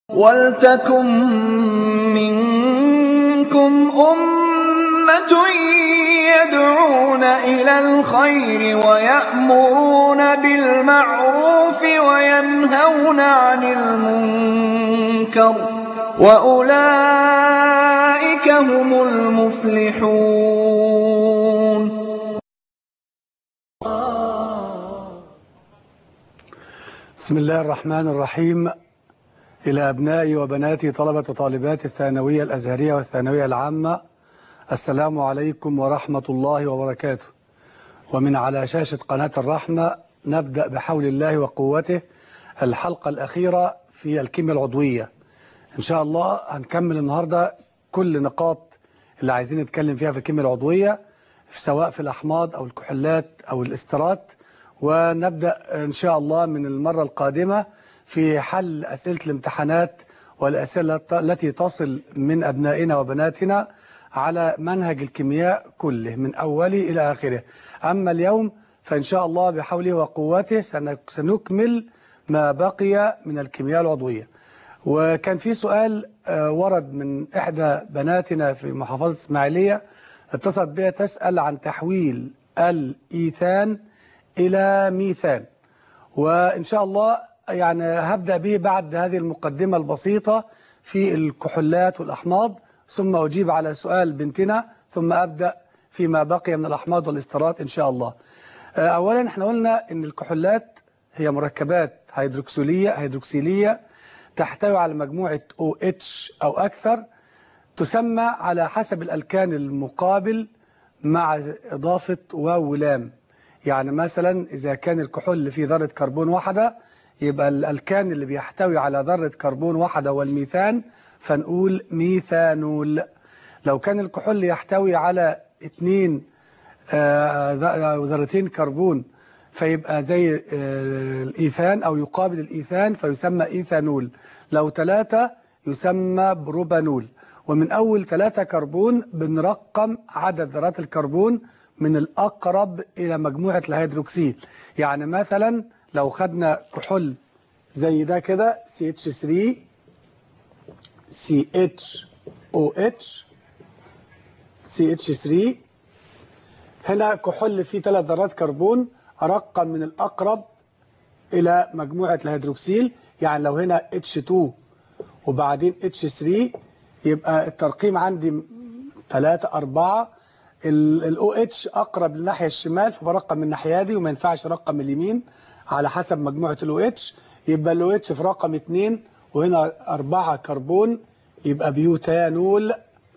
وَلْتَكُن مِّنكُمْ أُمَّةٌ يَدْعُونَ إِلَى الْخَيْرِ وَيَأْمُرُونَ بِالْمَعْرُوفِ وَيَنْهَوْنَ عَنِ الْمُنكَرِ ۚ وَأُولَٰئِكَ هُمُ الْمُفْلِحُونَ بسم الله الرحمن الرحيم إلى أبنائي وبناتي طلبة وطالبات الثانوية الأزهرية والثانوية العامة السلام عليكم ورحمة الله وبركاته ومن على شاشة قناة الرحمة نبدأ بحول الله وقوته الحلقة الأخيرة في الكيمياء العضوية إن شاء الله هنكمل النهاردة كل نقاط اللي عايزين نتكلم فيها في الكيمياء العضوية سواء في الأحماض أو الكحولات أو الاسترات ونبدأ إن شاء الله من المرة القادمة في حل أسئلة الامتحانات والأسئلة التي تصل من أبنائنا وبناتنا على منهج الكيمياء كله من أوله إلى آخره أما اليوم فإن شاء الله بحوله وقوته سنكمل ما بقي من الكيمياء العضوية وكان في سؤال ورد من إحدى بناتنا في محافظة إسماعيلية اتصلت بها تسأل عن تحويل الإيثان إلى ميثان وإن شاء الله يعني هبدأ به بعد هذه المقدمة البسيطة في الكحولات والأحماض ثم أجيب على سؤال بنتنا ثم أبدأ فيما بقي من الأحماض والاسترات إن شاء الله أولا احنا قلنا أن الكحولات هي مركبات هيدروكسيلية هيدروكسيلية تحتوي على مجموعة OH أو أكثر تسمى على حسب الألكان المقابل مع إضافة واو ولام يعني مثلا إذا كان الكحول اللي فيه ذرة كربون واحدة يبقى الألكان اللي بيحتوي على ذرة كربون واحدة والميثان فنقول ميثانول لو كان الكحول يحتوي على اثنين ذرتين كربون فيبقى زي الإيثان أو يقابل الإيثان فيسمى إيثانول لو ثلاثة يسمى بروبانول ومن أول ثلاثة كربون بنرقم عدد ذرات الكربون من الأقرب إلى مجموعة الهيدروكسيل يعني مثلا لو خدنا كحول زي ده كده CH3 CHOH CH3 هنا كحول فيه ثلاث ذرات كربون أرقم من الأقرب إلى مجموعة الهيدروكسيل يعني لو هنا H2 وبعدين H3 يبقى الترقيم عندي 3 4 ال OH أقرب للناحية الشمال فبرقم من الناحية دي وما ينفعش أرقم من اليمين على حسب مجموعة ال OH يبقى ال OH في رقم 2 وهنا 4 كربون يبقى بيوتانول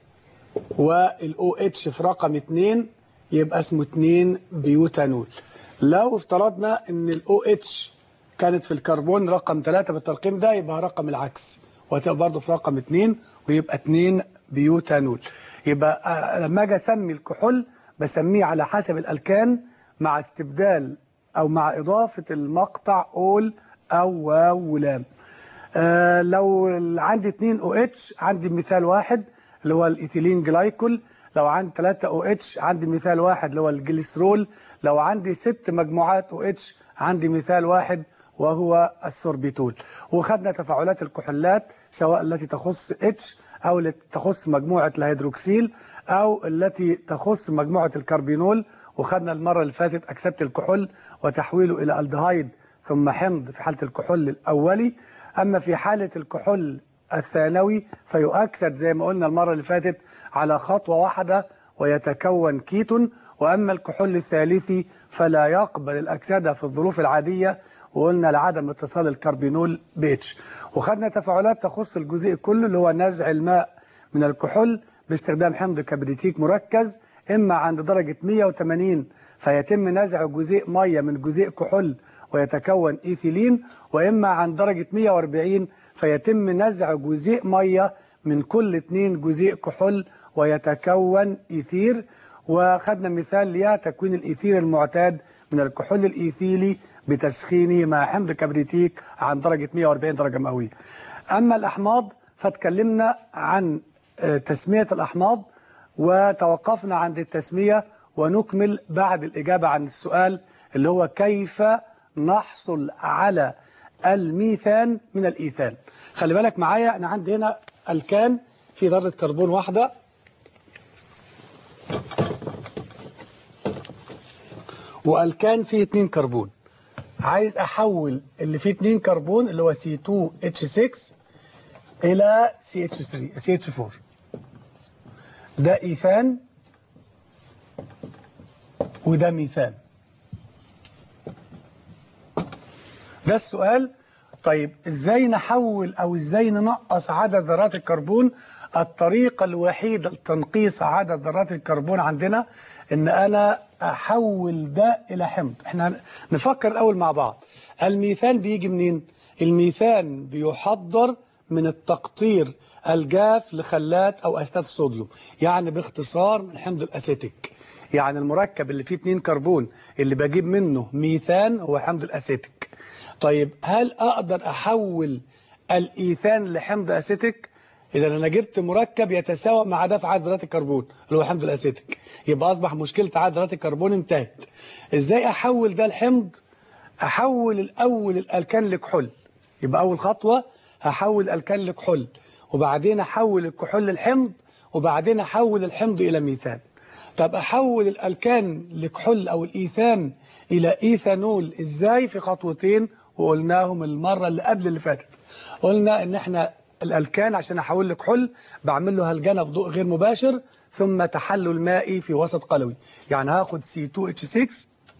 وال OH في رقم 2 يبقى اسمه 2 بيوتانول لو افترضنا ان ال OH كانت في الكربون رقم 3 بالترقيم ده يبقى رقم العكس وهتبقى برضه في رقم 2 ويبقى 2 بيوتانول يبقى لما اجي اسمي الكحول بسميه على حسب الالكان مع استبدال او مع اضافه المقطع اول او واو ولام آه لو عندي 2 او اتش عندي مثال واحد اللي هو الايثيلين جلايكول لو عندي 3 او اتش عندي مثال واحد اللي هو الجليسرول لو عندي ست مجموعات او اتش عندي مثال واحد وهو السوربيتول وخدنا تفاعلات الكحولات سواء التي تخص اتش أو التي تخص مجموعة الهيدروكسيل أو التي تخص مجموعة الكربينول وخدنا المرة اللي فاتت أكسدة الكحول وتحويله إلى الدهايد ثم حمض في حالة الكحول الأولي أما في حالة الكحول الثانوي فيؤكسد زي ما قلنا المرة اللي فاتت على خطوة واحدة ويتكون كيتون وأما الكحول الثالثي فلا يقبل الأكسدة في الظروف العادية وقلنا لعدم اتصال الكربينول باتش وخدنا تفاعلات تخص الجزيء كله اللي هو نزع الماء من الكحول باستخدام حمض كبريتيك مركز إما عند درجة 180 فيتم نزع جزيء مية من جزيء كحول ويتكون إيثيلين وإما عند درجة 140 فيتم نزع جزيء مية من كل اثنين جزيء كحول ويتكون إيثير وخدنا مثال ليها تكوين الإيثير المعتاد من الكحول الإيثيلي بتسخينه مع حمض كبريتيك عن درجة 140 درجة مئوية أما الأحماض فتكلمنا عن تسمية الأحماض وتوقفنا عند التسمية ونكمل بعد الإجابة عن السؤال اللي هو كيف نحصل على الميثان من الإيثان خلي بالك معايا انا عندي هنا الكان في ذره كربون واحده والكان فيه اتنين كربون عايز احول اللي فيه اتنين كربون اللي هو C2H6 الى CH3 CH4 ده ايثان وده ميثان ده السؤال طيب ازاي نحول او ازاي ننقص عدد ذرات الكربون الطريقة الوحيدة لتنقيص عدد ذرات الكربون عندنا ان انا احول ده الى حمض احنا نفكر الاول مع بعض الميثان بيجي منين الميثان بيحضر من التقطير الجاف لخلات او اسيتات الصوديوم يعني باختصار من حمض الاسيتيك يعني المركب اللي فيه 2 كربون اللي بجيب منه ميثان هو حمض الاسيتيك طيب هل اقدر احول الايثان لحمض اسيتيك اذا انا جبت مركب يتساوى مع ده في عدد ذرات الكربون اللي هو حمض الاسيتيك يبقى اصبح مشكله عدد ذرات الكربون انتهت ازاي احول ده لحمض احول الاول الالكان لكحول يبقى اول خطوه هحول الكان لكحول وبعدين احول الكحول للحمض وبعدين احول الحمض الى ميثان طب احول الالكان لكحول او الايثان الى ايثانول ازاي في خطوتين وقلناهم المره اللي قبل اللي فاتت قلنا ان احنا الالكان عشان احول لكحول بعمل له هلجنه في ضوء غير مباشر ثم تحلل مائي في وسط قلوي يعني هاخد C2H6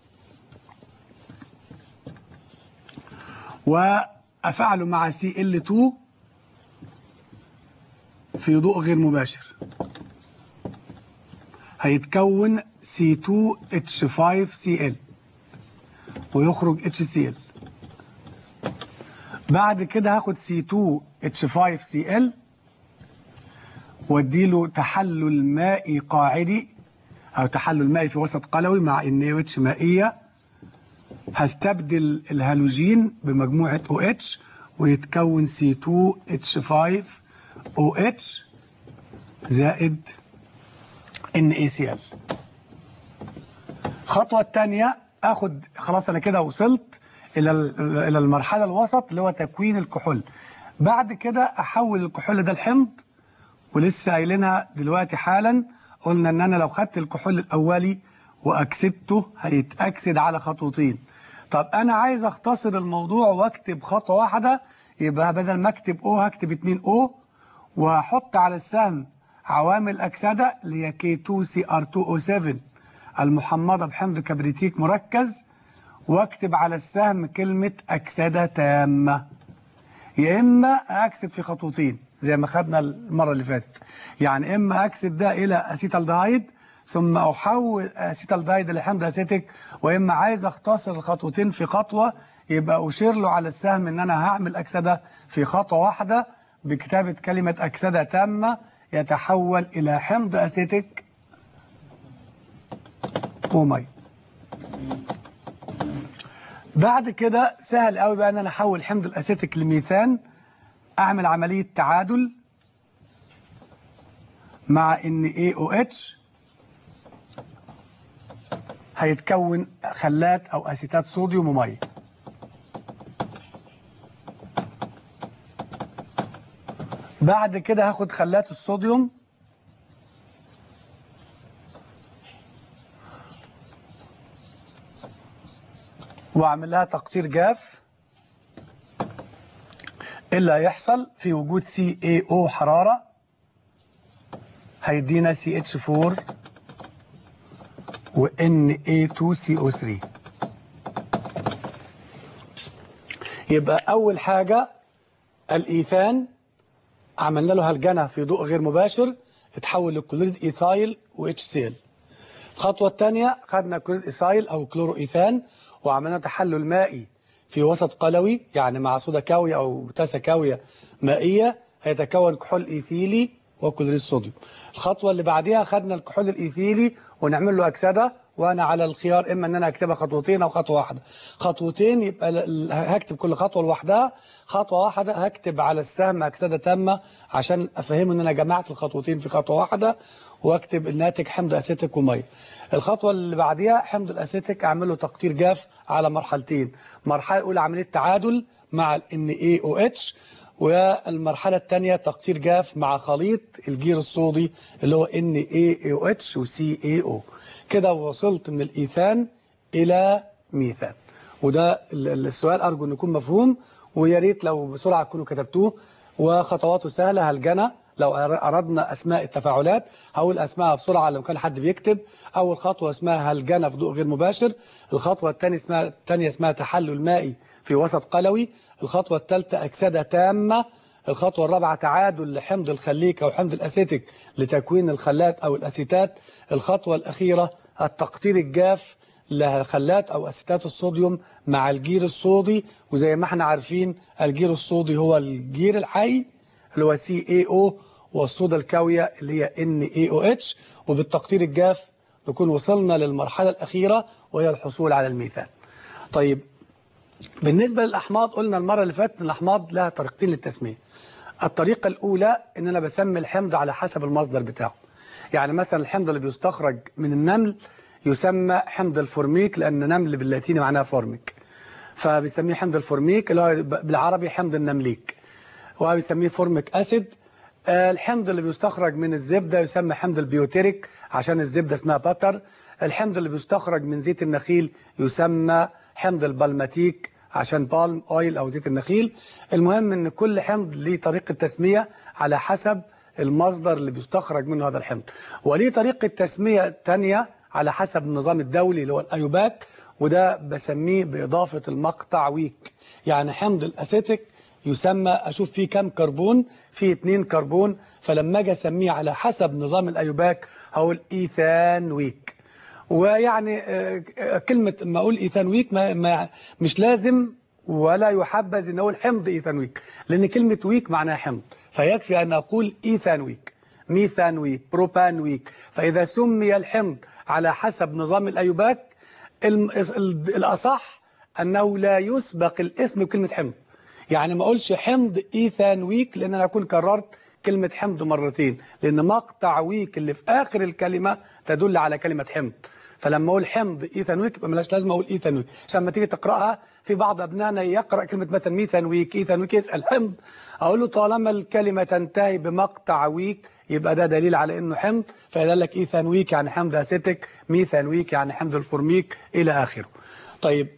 وافعله مع Cl2 في ضوء غير مباشر هيتكون C2H5Cl ويخرج HCl بعد كده هاخد C2H5Cl واديله تحلل مائي قاعدي او تحلل مائي في وسط قلوي مع NaOH مائية هستبدل الهالوجين بمجموعة OH ويتكون C2H5OH زائد NaCl الخطوة الثانية اخد خلاص انا كده وصلت الى الى المرحلة الوسط اللي هو تكوين الكحول بعد كده احول الكحول ده الحمض ولسه قايلينها دلوقتي حالا قلنا ان انا لو خدت الكحول الاولي واكسدته هيتاكسد على خطوتين طب انا عايز اختصر الموضوع واكتب خطوه واحده يبقى بدل ما اكتب او هكتب 2 او واحط على السهم عوامل اكسده اللي هي K2CR2O7 المحمضه بحمض كبريتيك مركز واكتب على السهم كلمه اكسده تامه يا اما اكسد في خطوتين زي ما خدنا المره اللي فاتت يعني اما اكسد ده الى اسيتالدهايد ثم احول اسيتالدهايد لحمض اسيتيك واما عايز اختصر الخطوتين في خطوه يبقى اشير له على السهم ان انا هعمل اكسده في خطوه واحده بكتابه كلمه اكسده تامه يتحول الى حمض اسيتيك ومي بعد كده سهل قوي بقى ان انا احول حمض الاسيتيك لميثان اعمل عملية تعادل مع ان AOH هيتكون خلات او اسيتات صوديوم وميه بعد كده هاخد خلات الصوديوم واعمل لها تقطير جاف اللي هيحصل في وجود CaO حرارة هيدينا CH4 و Na2CO3 يبقى أول حاجة الإيثان عملنا له هلجنة في ضوء غير مباشر اتحول لكلوريد إيثايل و HCl الخطوة الثانية خدنا كلوريد إيثايل أو كلورو إيثان وعملنا تحلل مائي في وسط قلوي يعني مع صودا كاوية أو تاسة كاوية مائية هيتكون كحول إيثيلي وكلوريد صوديوم الخطوة اللي بعديها خدنا الكحول الإيثيلي ونعمل له أكسدة وأنا على الخيار إما أن أنا أكتبها خطوتين أو خطوة واحدة خطوتين يبقى هكتب كل خطوة لوحدها خطوة واحدة هكتب على السهم أكسدة تامة عشان أفهمه أن أنا جمعت الخطوتين في خطوة واحدة واكتب الناتج حمض اسيتيك وميه الخطوه اللي بعديها حمض الاسيتيك اعمل له تقطير جاف على مرحلتين مرحله اولى عمليه تعادل مع ال NaOH والمرحلة الثانية تقطير جاف مع خليط الجير الصودي اللي هو NaOH و CaO كده وصلت من الإيثان إلى ميثان وده ال- ال- السؤال أرجو أن يكون مفهوم ويا ريت لو بسرعة تكونوا كتبتوه وخطواته سهلة هلجنة لو أر- أردنا أسماء التفاعلات هقول أسمائها بسرعة لو كان حد بيكتب أول خطوة اسمها هلجنة في ضوء غير مباشر الخطوة الثانية اسمها الثانية اسمها تحلل مائي في وسط قلوي الخطوة الثالثة أكسدة تامة الخطوة الرابعة تعادل لحمض الخليك أو حمض الأسيتيك لتكوين الخلات أو الأسيتات الخطوة الأخيرة التقطير الجاف لخلات أو أسيتات الصوديوم مع الجير الصودي وزي ما احنا عارفين الجير الصودي هو الجير الحي اللي هو CaO والصودا الكاوية اللي هي NaOH وبالتقطير الجاف نكون وصلنا للمرحلة الأخيرة وهي الحصول على الميثان طيب بالنسبة للأحماض قلنا المرة اللي فاتت إن الأحماض لها طريقتين للتسمية الطريقة الأولى إن أنا بسمي الحمض على حسب المصدر بتاعه يعني مثلا الحمض اللي بيستخرج من النمل يسمى حمض الفورميك لأن نمل باللاتيني معناها فورميك فبيسميه حمض الفورميك اللي هو بالعربي حمض النمليك وبيسميه فورميك أسيد آه، الحمض اللي بيستخرج من الزبدة يسمى حمض البيوتيريك عشان الزبدة اسمها باتر الحمض اللي بيستخرج من زيت النخيل يسمى حمض البالماتيك عشان بالم اويل او زيت النخيل المهم ان كل حمض ليه طريقة تسمية على حسب المصدر اللي بيستخرج منه هذا الحمض وليه طريقة تسمية تانية على حسب النظام الدولي اللي هو الايوباك وده بسميه بإضافة المقطع ويك يعني حمض الأسيتيك يسمى أشوف فيه كم كربون فيه اتنين كربون فلما أجي أسميه على حسب نظام الأيوباك هقول إيثان ويك ويعني آه، آه، كلمة ما أقول إيثان ويك ما ما مش لازم ولا يحبذ ان اقول حمض ايثانويك لان كلمه ويك معناها حمض فيكفي ان اقول ايثانويك ميثانويك بروبانويك فاذا سمي الحمض على حسب نظام الايوباك الم- ال- الاصح انه لا يسبق الاسم بكلمه حمض يعني ما اقولش حمض ايثانويك لان انا اكون كررت كلمه حمض مرتين لان مقطع ويك اللي في اخر الكلمه تدل على كلمه حمض فلما اقول حمض ايثانويك يبقى ملاش لازمه اقول ايثانويك عشان لما تيجي تقراها في بعض ابنائنا يقرا كلمه مثلا ميثانويك ايثانويك يسال حمض اقول له طالما الكلمه تنتهي بمقطع ويك يبقى ده دليل على انه حمض فاذا لك ايثانويك يعني حمض اسيتيك ميثانويك يعني حمض الفورميك الى اخره طيب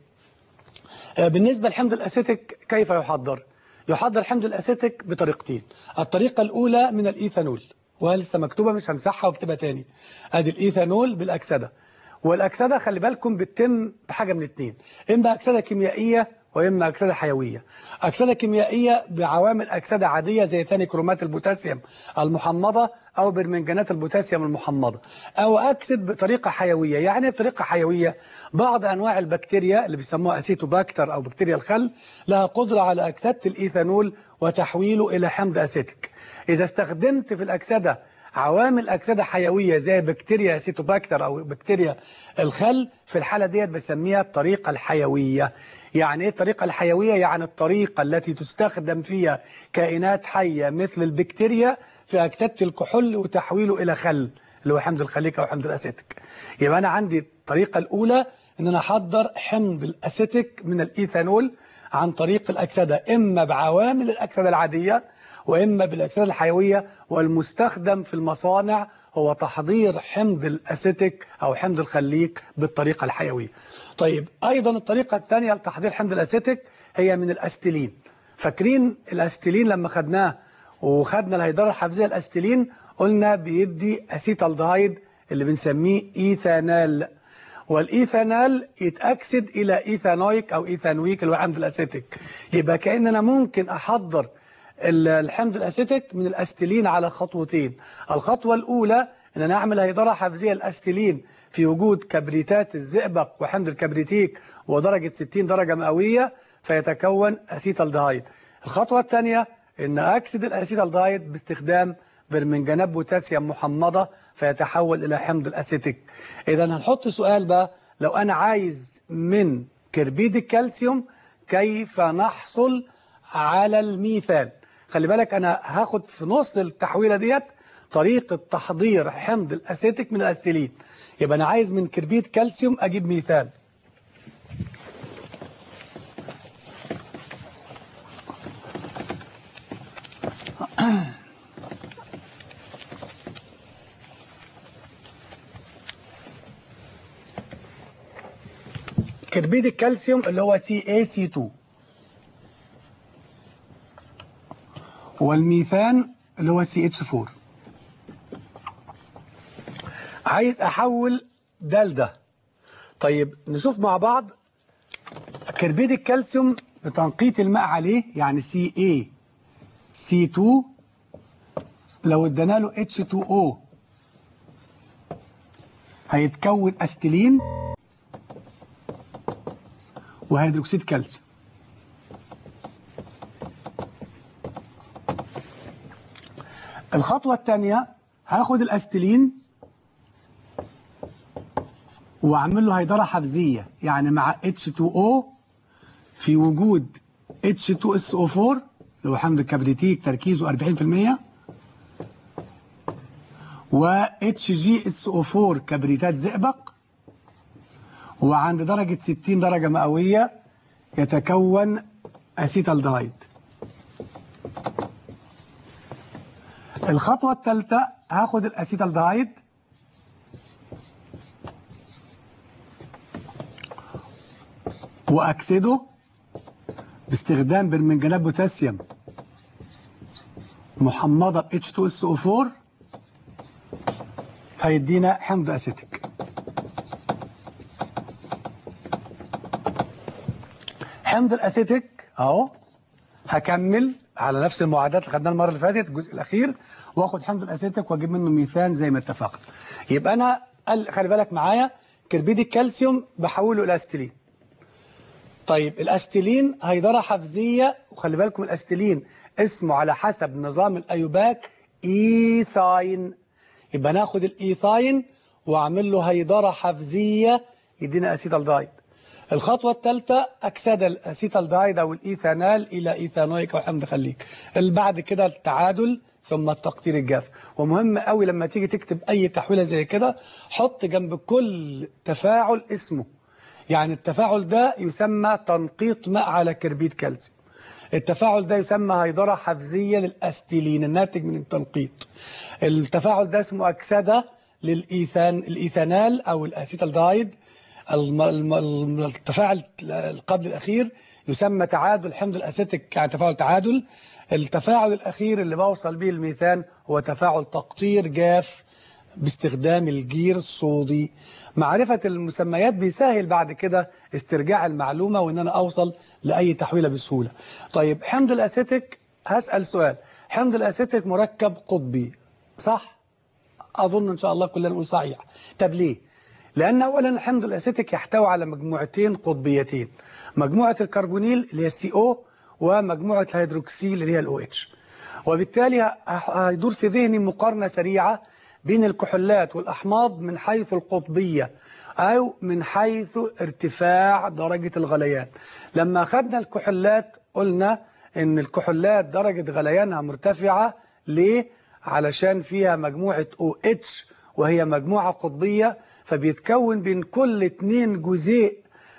آه، بالنسبة لحمض الأسيتيك كيف يحضر؟ يحضر حمض الأسيتيك بطريقتين الطريقة الأولى من الإيثانول ولسه مكتوبة مش همسحها واكتبها تاني ادي الإيثانول بالأكسدة والأكسدة خلي بالكم بتتم بحاجة من اتنين إما أكسدة كيميائية وإما أكسدة حيوية أكسدة كيميائية بعوامل أكسدة عادية زي ثاني كرومات البوتاسيوم المحمضة أو برمنجانات البوتاسيوم المحمضة أو أكسد بطريقة حيوية يعني إيه بطريقة حيوية بعض أنواع البكتيريا اللي بيسموها أسيتوباكتر أو بكتيريا الخل لها قدرة على أكسدة الإيثانول وتحويله إلى حمض أسيتيك إذا استخدمت في الأكسدة عوامل أكسدة حيوية زي بكتيريا سيتوباكتر أو بكتيريا الخل في الحالة ديت بسميها الطريقة الحيوية يعني إيه الطريقة الحيوية؟ يعني الطريقة التي تستخدم فيها كائنات حية مثل البكتيريا في أكسدة الكحول وتحويله إلى خل اللي هو حمض الخليك أو حمض الأسيتيك يبقى أنا عندي الطريقة الأولى إن أنا أحضر حمض الأسيتيك من الإيثانول عن طريق الأكسدة إما بعوامل الأكسدة العادية وإما بالأكسدة الحيوية والمستخدم في المصانع هو تحضير حمض الأسيتيك أو حمض الخليك بالطريقة الحيوية طيب أيضا الطريقة الثانية لتحضير حمض الأسيتيك هي من الأستيلين فاكرين الأستيلين لما خدناه وخدنا الهيدرة الحفزية الأستيلين قلنا بيدي أسيتالدهايد اللي بنسميه إيثانال والإيثانال يتأكسد إلى إيثانويك أو إيثانويك اللي هو حمض الأسيتيك يبقى كأن أنا ممكن أحضر ال- الحمض الأسيتيك من الأستيلين على خطوتين الخطوة الأولى أن أنا أعمل هيدرة حفزية الأستيلين في وجود كبريتات الزئبق وحمض الكبريتيك ودرجة 60 درجة مئوية فيتكون أسيتالدهايد الخطوة الثانية أن أكسد الأسيتالدهايد باستخدام برمنجانات بوتاسيوم محمضة فيتحول إلى حمض الأسيتيك إذا هنحط سؤال بقى لو أنا عايز من كربيد الكالسيوم كيف نحصل على الميثان خلي بالك أنا هاخد في نص التحويلة ديت طريقة تحضير حمض الأسيتيك من الأستيلين يبقى أنا عايز من كربيد كالسيوم أجيب ميثان كربيد الكالسيوم اللي هو CaC2 والميثان اللي هو CH4 عايز احول ده لده طيب نشوف مع بعض كربيد الكالسيوم بتنقيط الماء عليه يعني Ca C2 لو ادينا له H2O هيتكون استيلين وهيدروكسيد كالسيوم الخطوة الثانية هاخد الاستيلين واعمل له هيدرة حفزية يعني مع H2O في وجود H2SO4 اللي هو حمض الكبريتيك تركيزه 40% و HGSO4 كبريتات زئبق وعند درجة 60 درجة مئوية يتكون أسيتالدهايد الخطوة الثالثة هاخد الأسيتالدهايد وأكسده باستخدام برمنجانات بوتاسيوم محمضة ب H2SO4 هيدينا حمض أسيتيك حمض الأسيتيك أهو هكمل على نفس المعادلات اللي خدناها المرة اللي فاتت الجزء الأخير واخد حمض الأسيتيك واجيب منه ميثان زي ما اتفقنا يبقى أنا قال- خلي بالك معايا كربيد الكالسيوم بحوله إلى أستيلين طيب الاستيلين هيدرة حفزية وخلي بالكم الاستيلين اسمه على حسب نظام الايوباك ايثاين يبقى ناخد الايثاين واعمل له هيدرة حفزية يدينا اسيتالدايد الخطوة الثالثة أكسد الأسيتالدايد أو الإيثانال إلى إيثانويك أو حمض خليك اللي بعد كده التعادل ثم التقطير الجاف ومهم قوي لما تيجي تكتب أي تحويلة زي كده حط جنب كل تفاعل اسمه يعني التفاعل ده يسمى تنقيط ماء على كربيد كالسيوم التفاعل ده يسمى هيدرة حفزية للأستيلين الناتج من التنقيط التفاعل ده اسمه أكسدة للإيثان الإيثانال أو الأسيتالدايد الم- الم- الم- التفاعل القبل الأخير يسمى تعادل حمض الأسيتيك يعني تفاعل تعادل التفاعل الأخير اللي بوصل به الميثان هو تفاعل تقطير جاف باستخدام الجير الصودي معرفة المسميات بيسهل بعد كده استرجاع المعلومة وإن أنا أوصل لأي تحويلة بسهولة طيب حمض الأسيتيك هسأل سؤال حمض الأسيتيك مركب قطبي صح؟ أظن إن شاء الله كلنا نقول صحيح طب ليه؟ لأن أولا حمض الأسيتيك يحتوي على مجموعتين قطبيتين مجموعة الكربونيل اللي هي السي او ومجموعة الهيدروكسيل اللي هي الاو اتش وبالتالي ه- هيدور في ذهني مقارنة سريعة بين الكحولات والأحماض من حيث القطبية أو من حيث ارتفاع درجة الغليان لما أخذنا الكحولات قلنا إن الكحولات درجة غليانها مرتفعة ليه؟ علشان فيها مجموعة OH وهي مجموعة قطبية فبيتكون بين كل اتنين جزيء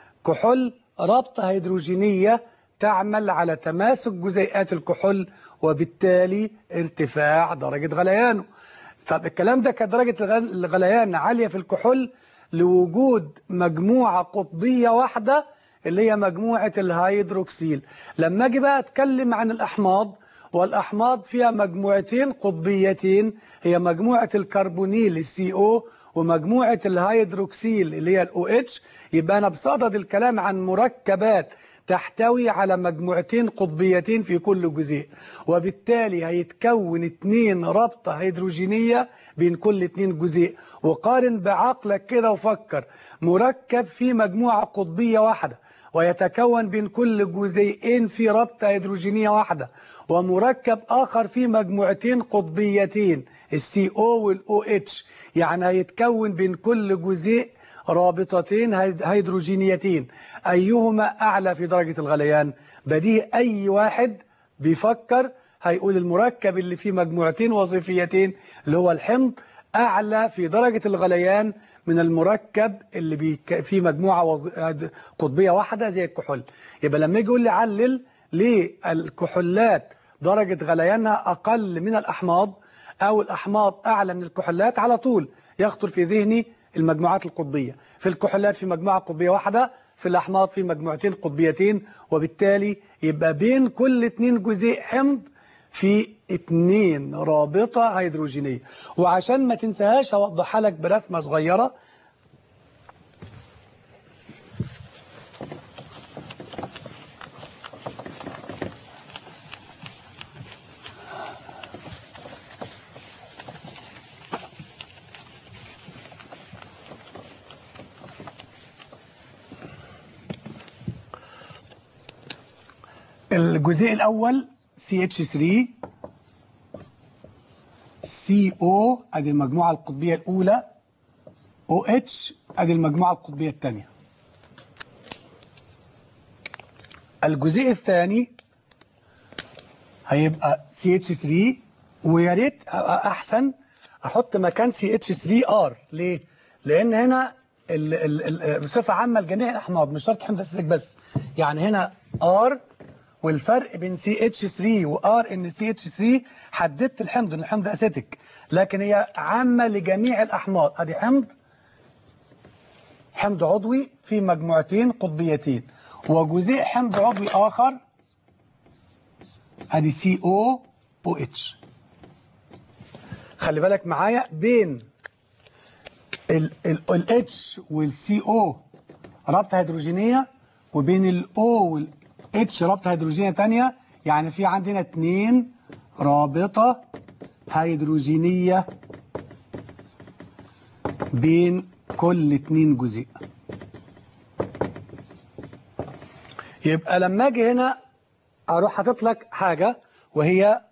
كحول رابطة هيدروجينية تعمل على تماسك جزيئات الكحول وبالتالي ارتفاع درجة غليانه طب الكلام ده كانت درجة الغل- الغليان عالية في الكحول لوجود مجموعة قطبية واحدة اللي هي مجموعة الهيدروكسيل لما اجي بقى اتكلم عن الأحماض والأحماض فيها مجموعتين قطبيتين هي مجموعة الكربونيل السي او ومجموعة الهيدروكسيل اللي هي الاو اتش يبقى أنا بصدد الكلام عن مركبات تحتوي على مجموعتين قطبيتين في كل جزيء وبالتالي هيتكون اتنين رابطة هيدروجينية بين كل اتنين جزيء وقارن بعقلك كده وفكر مركب فيه مجموعة قطبية واحدة ويتكون بين كل جزيئين في رابطة هيدروجينية واحدة ومركب آخر فيه مجموعتين قطبيتين السي او والاو اتش يعني هيتكون بين كل جزيء رابطتين هيد- هيدروجينيتين أيهما أعلى في درجة الغليان بديهي أي واحد بيفكر هيقول المركب اللي فيه مجموعتين وظيفيتين اللي هو الحمض أعلى في درجة الغليان من المركب اللي بيك فيه مجموعة وظ... قطبية واحدة زي الكحول يبقى لما يجي يقول لي علل ليه الكحولات درجة غليانها أقل من الأحماض أو الأحماض أعلى من الكحولات على طول يخطر في ذهني المجموعات القطبية في الكحولات في مجموعة قطبية واحدة في الأحماض في مجموعتين قطبيتين وبالتالي يبقى بين كل اتنين جزيء حمض في اتنين رابطة هيدروجينية وعشان ما تنساهاش هوضحها لك برسمة صغيرة الجزيء الأول CH3 CO ادي المجموعة القطبية الأولى OH ادي المجموعة القطبية الثانية الجزيء الثاني هيبقى CH3 ويا ريت أبقى أحسن أحط مكان CH3R ليه؟ لأن هنا ال- ال- ال- بصفة عامة لجميع الأحماض مش شرط حمض أسيتيك بس يعني هنا R والفرق بين CH3 و R ان CH3 حددت الحمض ان الحمض اسيتيك لكن هي عامة لجميع الأحماض ادي حمض حمض عضوي في مجموعتين قطبيتين وجزيء حمض عضوي آخر ادي COOH خلي بالك معايا بين ال ال ال H وال CO رابطة هيدروجينية وبين ال O وال H رابطة هيدروجينية تانية يعني في عندنا اتنين رابطة هيدروجينية بين كل اتنين جزيء يبقى لما اجي هنا اروح حاطط لك حاجة وهي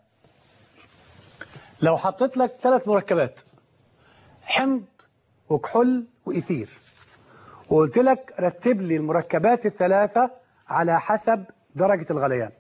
لو حطيت لك ثلاث مركبات حمض وكحول وإثير وقلت لك رتب لي المركبات الثلاثة على حسب درجة الغليان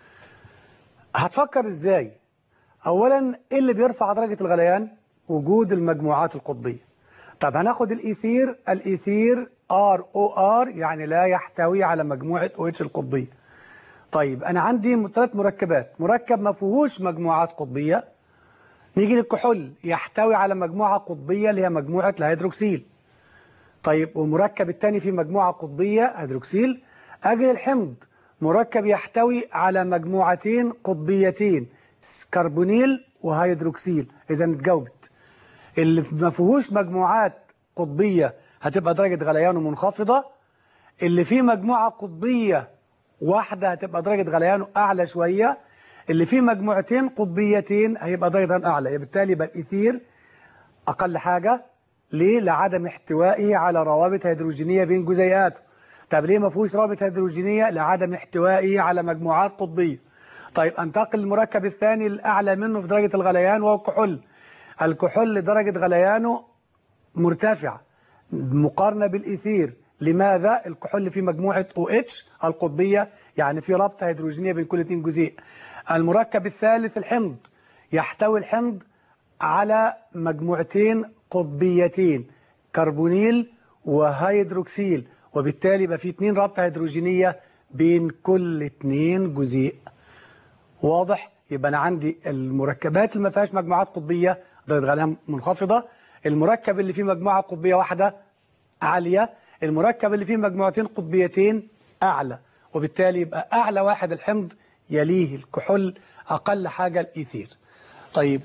هتفكر ازاي اولا ايه اللي بيرفع درجة الغليان وجود المجموعات القطبية طب هناخد الايثير الايثير ار او ار يعني لا يحتوي على مجموعة او اتش القطبية طيب انا عندي ثلاث مركبات مركب ما فيهوش مجموعات قطبية نيجي للكحول يحتوي على مجموعة قطبية اللي هي مجموعة الهيدروكسيل طيب والمركب الثاني فيه مجموعة قطبية هيدروكسيل أجل الحمض مركب يحتوي على مجموعتين قطبيتين س- كربونيل وهيدروكسيل إذا اتجاوبت اللي ما فيهوش مجموعات قطبية هتبقى درجة غليانه منخفضة اللي فيه مجموعة قطبية واحدة هتبقى درجة غليانه أعلى شوية اللي فيه مجموعتين قطبيتين هيبقى درجة غليانه أعلى بالتالي يبقى الإيثير أقل حاجة ليه؟ لعدم احتوائه على روابط هيدروجينية بين جزيئاته طب ليه ما فيهوش رابط هيدروجينية؟ لعدم احتوائه على مجموعات قطبية طيب انتقل للمركب الثاني الأعلى منه في درجة الغليان وهو الكحول الكحول درجة غليانه مرتفعة مقارنة بالإيثير لماذا؟ الكحول فيه مجموعة OH القطبية يعني في رابطة هيدروجينية بين كل اثنين جزيء المركب الثالث الحمض يحتوي الحمض على مجموعتين قطبيتين كربونيل وهيدروكسيل وبالتالي يبقى في اثنين رابطة هيدروجينية بين كل اثنين جزيء واضح يبقى انا عندي المركبات اللي ما فيهاش مجموعات قطبيه درجه غليان منخفضه المركب اللي فيه مجموعه قطبيه واحده عاليه المركب اللي فيه مجموعتين قطبيتين اعلى وبالتالي يبقى اعلى واحد الحمض يليه الكحول اقل حاجه الايثير طيب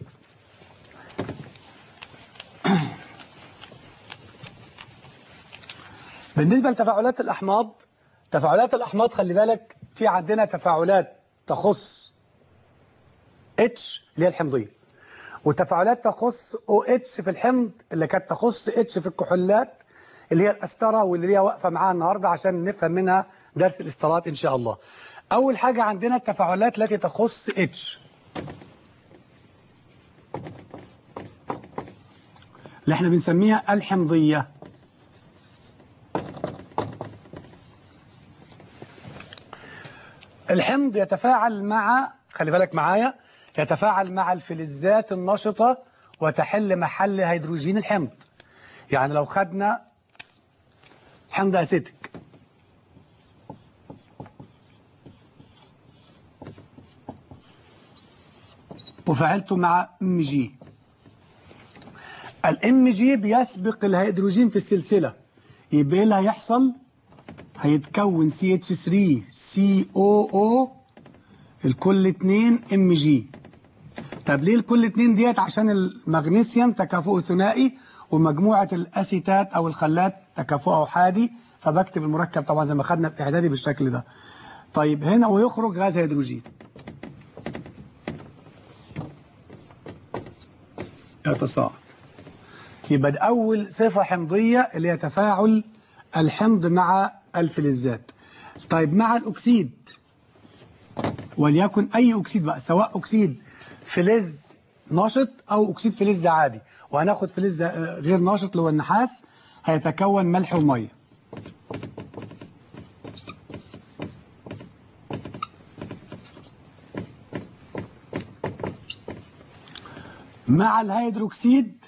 بالنسبه لتفاعلات الاحماض تفاعلات الاحماض خلي بالك في عندنا تفاعلات تخص اتش اللي هي الحمضيه وتفاعلات تخص او اتش في الحمض اللي كانت تخص اتش في الكحولات اللي هي الاسترة واللي هي واقفه معاها النهارده عشان نفهم منها درس الاسترات ان شاء الله. اول حاجه عندنا التفاعلات التي تخص اتش اللي احنا بنسميها الحمضيه. الحمض يتفاعل مع خلي بالك معايا يتفاعل مع الفلزات النشطة وتحل محل هيدروجين الحمض يعني لو خدنا حمض أسيتيك وفعلته مع ام جي الام جي بيسبق الهيدروجين في السلسلة يبقى ايه اللي هيحصل هيتكون سي اتش 3 سي او او الكل 2 ام جي طب ليه الكل 2 ديت عشان المغنيسيوم تكافؤه ثنائي ومجموعة الاسيتات او الخلات تكافؤه احادي فبكتب المركب طبعا زي ما خدنا في اعدادي بالشكل ده طيب هنا ويخرج غاز هيدروجين يتصاعد يبقى ده أول صفة حمضية اللي هي تفاعل الحمض مع الفلزات طيب مع الأكسيد وليكن أي أكسيد بقى سواء أكسيد فلز نشط أو أكسيد فلز عادي وهناخد فلز غير نشط اللي هو النحاس هيتكون ملح ومية مع الهيدروكسيد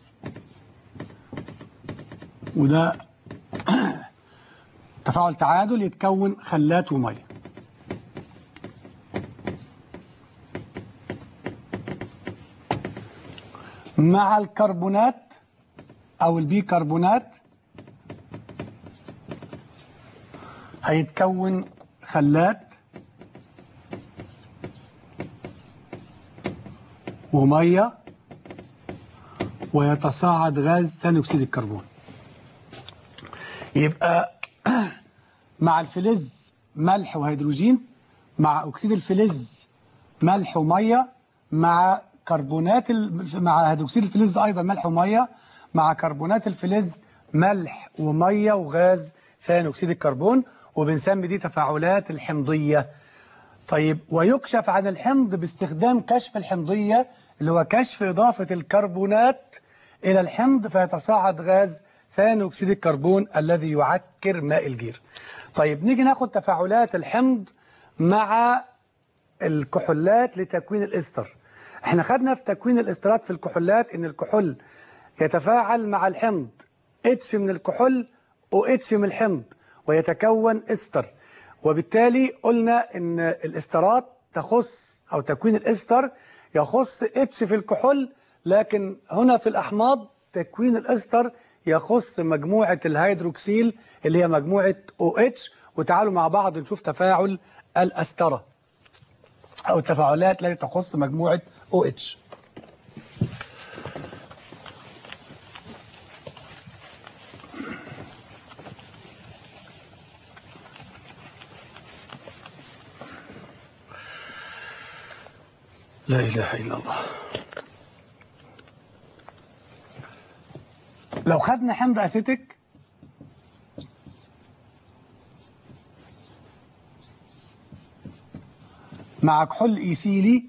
وده تفاعل تعادل يتكون خلات وميه مع الكربونات او البيكربونات هيتكون خلات وميه ويتصاعد غاز ثاني اكسيد الكربون يبقى مع الفلز ملح وهيدروجين مع اكسيد الفلز ملح وميه مع كربونات ال... مع هيدروكسيد الفلز ايضا ملح وميه مع كربونات الفلز ملح وميه وغاز ثاني اكسيد الكربون وبنسمي دي تفاعلات الحمضيه طيب ويكشف عن الحمض باستخدام كشف الحمضيه اللي هو كشف اضافه الكربونات الى الحمض فيتصاعد غاز ثاني اكسيد الكربون الذي يعكر ماء الجير طيب نيجي ناخد تفاعلات الحمض مع الكحولات لتكوين الاستر احنا خدنا في تكوين الاسترات في الكحولات ان الكحول يتفاعل مع الحمض اتش من الكحول و اتش من الحمض ويتكون استر وبالتالي قلنا ان الاسترات تخص او تكوين الاستر يخص اتش في الكحول لكن هنا في الاحماض تكوين الاستر يخص مجموعة الهيدروكسيل اللي هي مجموعة OH وتعالوا مع بعض نشوف تفاعل الأسترة أو التفاعلات التي تخص مجموعة OH لا إله إلا الله لو خدنا حمض أسيتيك مع كحول إيثيلي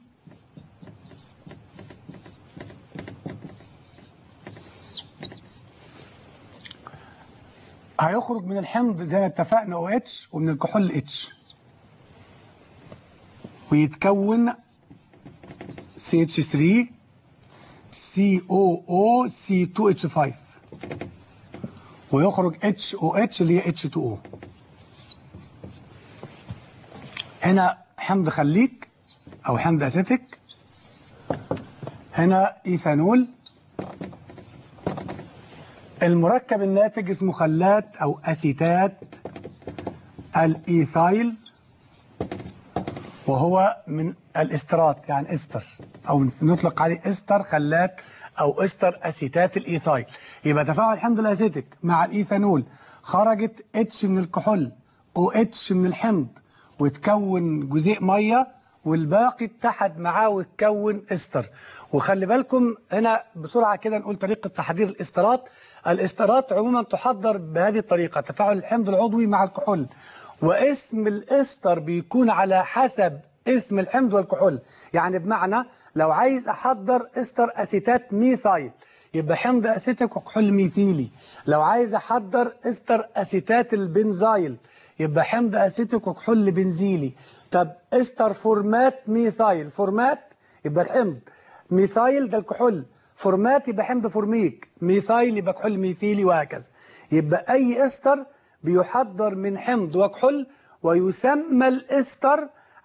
هيخرج من الحمض زي ما اتفقنا او اتش ومن الكحول اتش ويتكون CH3 COO C2H5 ويخرج HOH اللي هي H2O هنا حمض خليك أو حمض أسيتيك هنا إيثانول المركب الناتج اسمه خلات أو أسيتات الإيثايل وهو من الاسترات يعني استر أو نطلق عليه استر خلات أو استر أسيتات الإيثايل يبقى تفاعل الحمض الأسيتيك مع الإيثانول خرجت اتش من الكحول او اتش من الحمض وتكون جزيء ميه والباقي اتحد معاه وتكون استر وخلي بالكم هنا بسرعه كده نقول طريقه تحضير الاسترات الاسترات عموما تحضر بهذه الطريقه تفاعل الحمض العضوي مع الكحول واسم الاستر بيكون على حسب اسم الحمض والكحول يعني بمعنى لو عايز احضر استر اسيتات ميثايل يبقى حمض اسيتيك وكحول ميثيلي لو عايز احضر استر اسيتات البنزايل يبقى حمض اسيتيك وكحول بنزيلي طب استر فورمات ميثايل فورمات يبقى الحمض ميثايل ده الكحول فورمات يبقى حمض فورميك ميثايل يبقى كحول ميثيلي وهكذا يبقى اي استر بيحضر من حمض وكحول ويسمى الاستر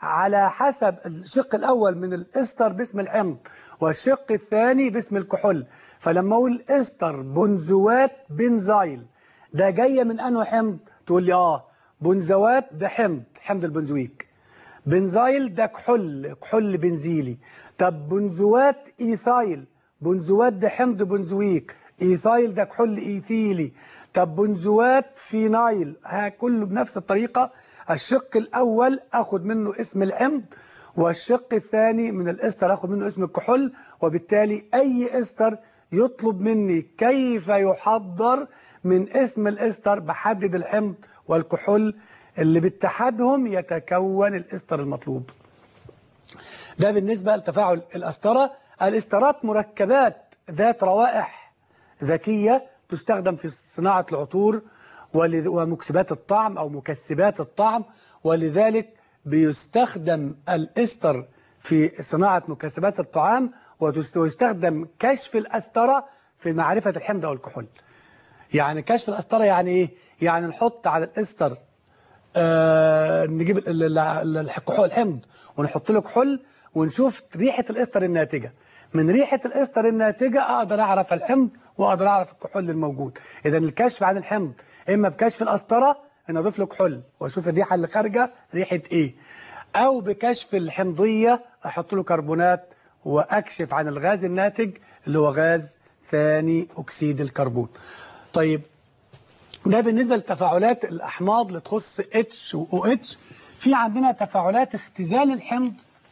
على حسب الشق الأول من الإستر باسم الحمض والشق الثاني باسم الكحول فلما أقول إستر بنزوات بنزايل ده جاية من أنه حمض تقول لي آه بنزوات ده حمض حمض البنزويك بنزايل ده كحول كحول بنزيلي طب بنزوات إيثايل بنزوات ده حمض بنزويك إيثايل ده كحول إيثيلي طب بنزوات فينايل ها كله بنفس الطريقة الشق الأول أخذ منه اسم الحمض والشق الثاني من الإستر أخذ منه اسم الكحول وبالتالي أي إستر يطلب مني كيف يحضر من اسم الإستر بحدد الحمض والكحول اللي باتحادهم يتكون الإستر المطلوب ده بالنسبة لتفاعل الأسطرة الإسترات مركبات ذات روائح ذكية تستخدم في صناعة العطور ولذ- ومكسبات الطعم أو مكسبات الطعم ولذلك بيستخدم الإستر في صناعة مكسبات الطعام وتست- ويستخدم كشف الأسترة في معرفة الحمض أو الكحول يعني كشف الأسطرة يعني إيه؟ يعني نحط على الإستر آه نجيب ال- ال- ال- الكحول الحمض ونحط له كحول ونشوف ريحة الإستر الناتجة من ريحة الإستر الناتجة أقدر أعرف الحمض وأقدر أعرف الكحول الموجود إذا الكشف عن الحمض إما بكشف الأسطرة إن أضيف له كحول وأشوف الريحة اللي خارجة ريحة إيه أو بكشف الحمضية أحط له كربونات وأكشف عن الغاز الناتج اللي هو غاز ثاني أكسيد الكربون طيب ده بالنسبة لتفاعلات الأحماض اللي تخص اتش و او اتش في عندنا تفاعلات اختزال الحمض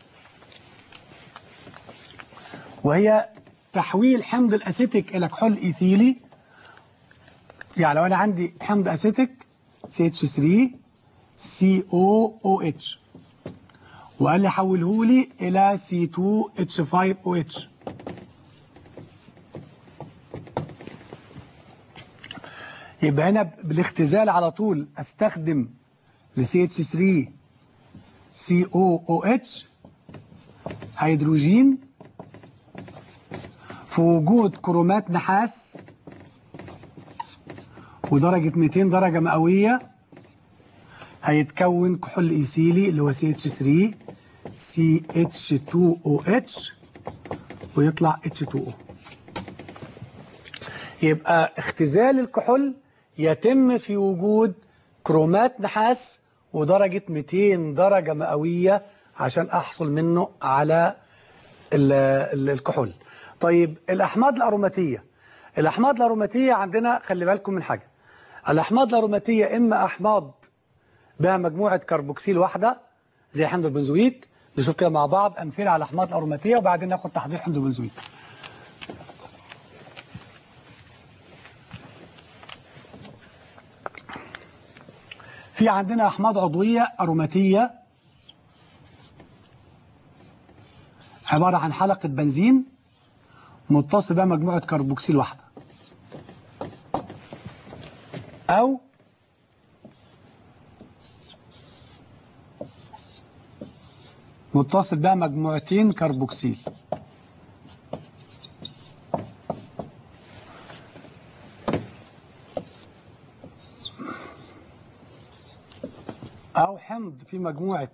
وهي تحويل حمض الأسيتيك إلى كحول إيثيلي يعني لو أنا عندي حمض أسيتيك CH3 COOH وقال لي حوله لي إلى C2H5OH يبقى هنا بالاختزال على طول استخدم ل CH3 COOH هيدروجين في وجود كرومات نحاس ودرجة 200 درجة مئوية هيتكون كحول إيثيلي اللي هو CH3 CH2OH ويطلع H2O يبقى اختزال الكحول يتم في وجود كرومات نحاس ودرجة 200 درجة مئوية عشان أحصل منه على ال- ال- الكحول طيب الأحماض الأروماتية الأحماض الأروماتية عندنا خلي بالكم من حاجة الأحماض الأروماتية إما أحماض بها مجموعة كربوكسيل واحدة زي حمض البنزويك نشوف كده مع بعض أمثلة على الأحماض الأروماتية وبعدين ناخد تحضير حمض البنزويك في عندنا أحماض عضوية أروماتية عبارة عن حلقة بنزين متصل بها مجموعة كربوكسيل واحدة أو متصل بها مجموعتين كربوكسيل أو حمض في مجموعة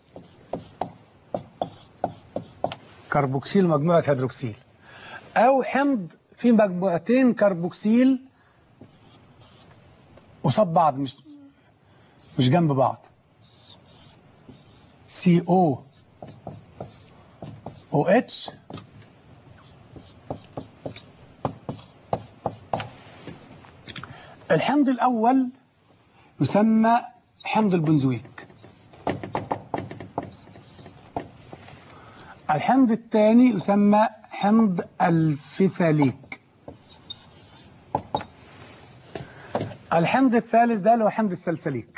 كربوكسيل ومجموعة هيدروكسيل أو حمض في مجموعتين كربوكسيل قصاد بعض مش مش جنب بعض سي او او اتش الحمض الأول يسمى حمض البنزويك الحمض الثاني يسمى حمض الفيثاليك الحمض الثالث ده اللي هو حمض السلسليك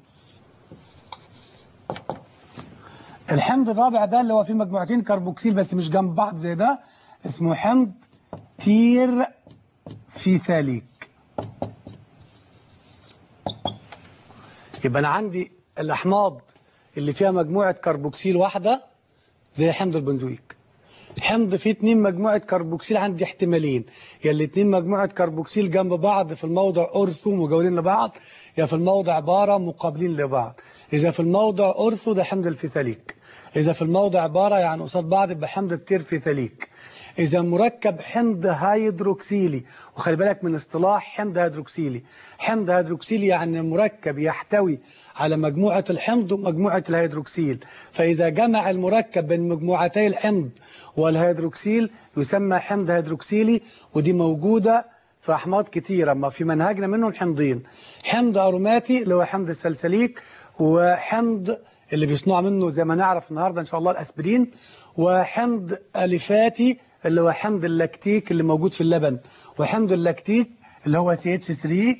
الحمض الرابع ده اللي هو فيه مجموعتين كربوكسيل بس مش جنب بعض زي ده اسمه حمض تير فيثاليك يبقى انا عندي الاحماض اللي فيها مجموعه كربوكسيل واحده زي حمض البنزويك حمض فيه اتنين مجموعة كربوكسيل عندي احتمالين يا الاتنين مجموعة كربوكسيل جنب بعض في الموضع أورثو مجاورين لبعض يا في الموضع بارا مقابلين لبعض إذا في الموضع أورثو ده حمض الفيثاليك إذا في الموضع بارا يعني قصاد بعض يبقى حمض التيرفيثاليك إذا مركب حمض هيدروكسيلي وخلي بالك من اصطلاح حمض هيدروكسيلي حمض هيدروكسيلي يعني مركب يحتوي على مجموعة الحمض ومجموعة الهيدروكسيل فإذا جمع المركب بين مجموعتي الحمض والهيدروكسيل يسمى حمض هيدروكسيلي ودي موجودة في أحماض كتيرة ما في منهجنا منهم حمضين حمض أروماتي اللي هو حمض السلسليك وحمض اللي بيصنع منه زي ما نعرف النهاردة إن شاء الله الأسبرين وحمض أليفاتي اللي هو حمض اللاكتيك اللي موجود في اللبن وحمض اللاكتيك اللي هو CH3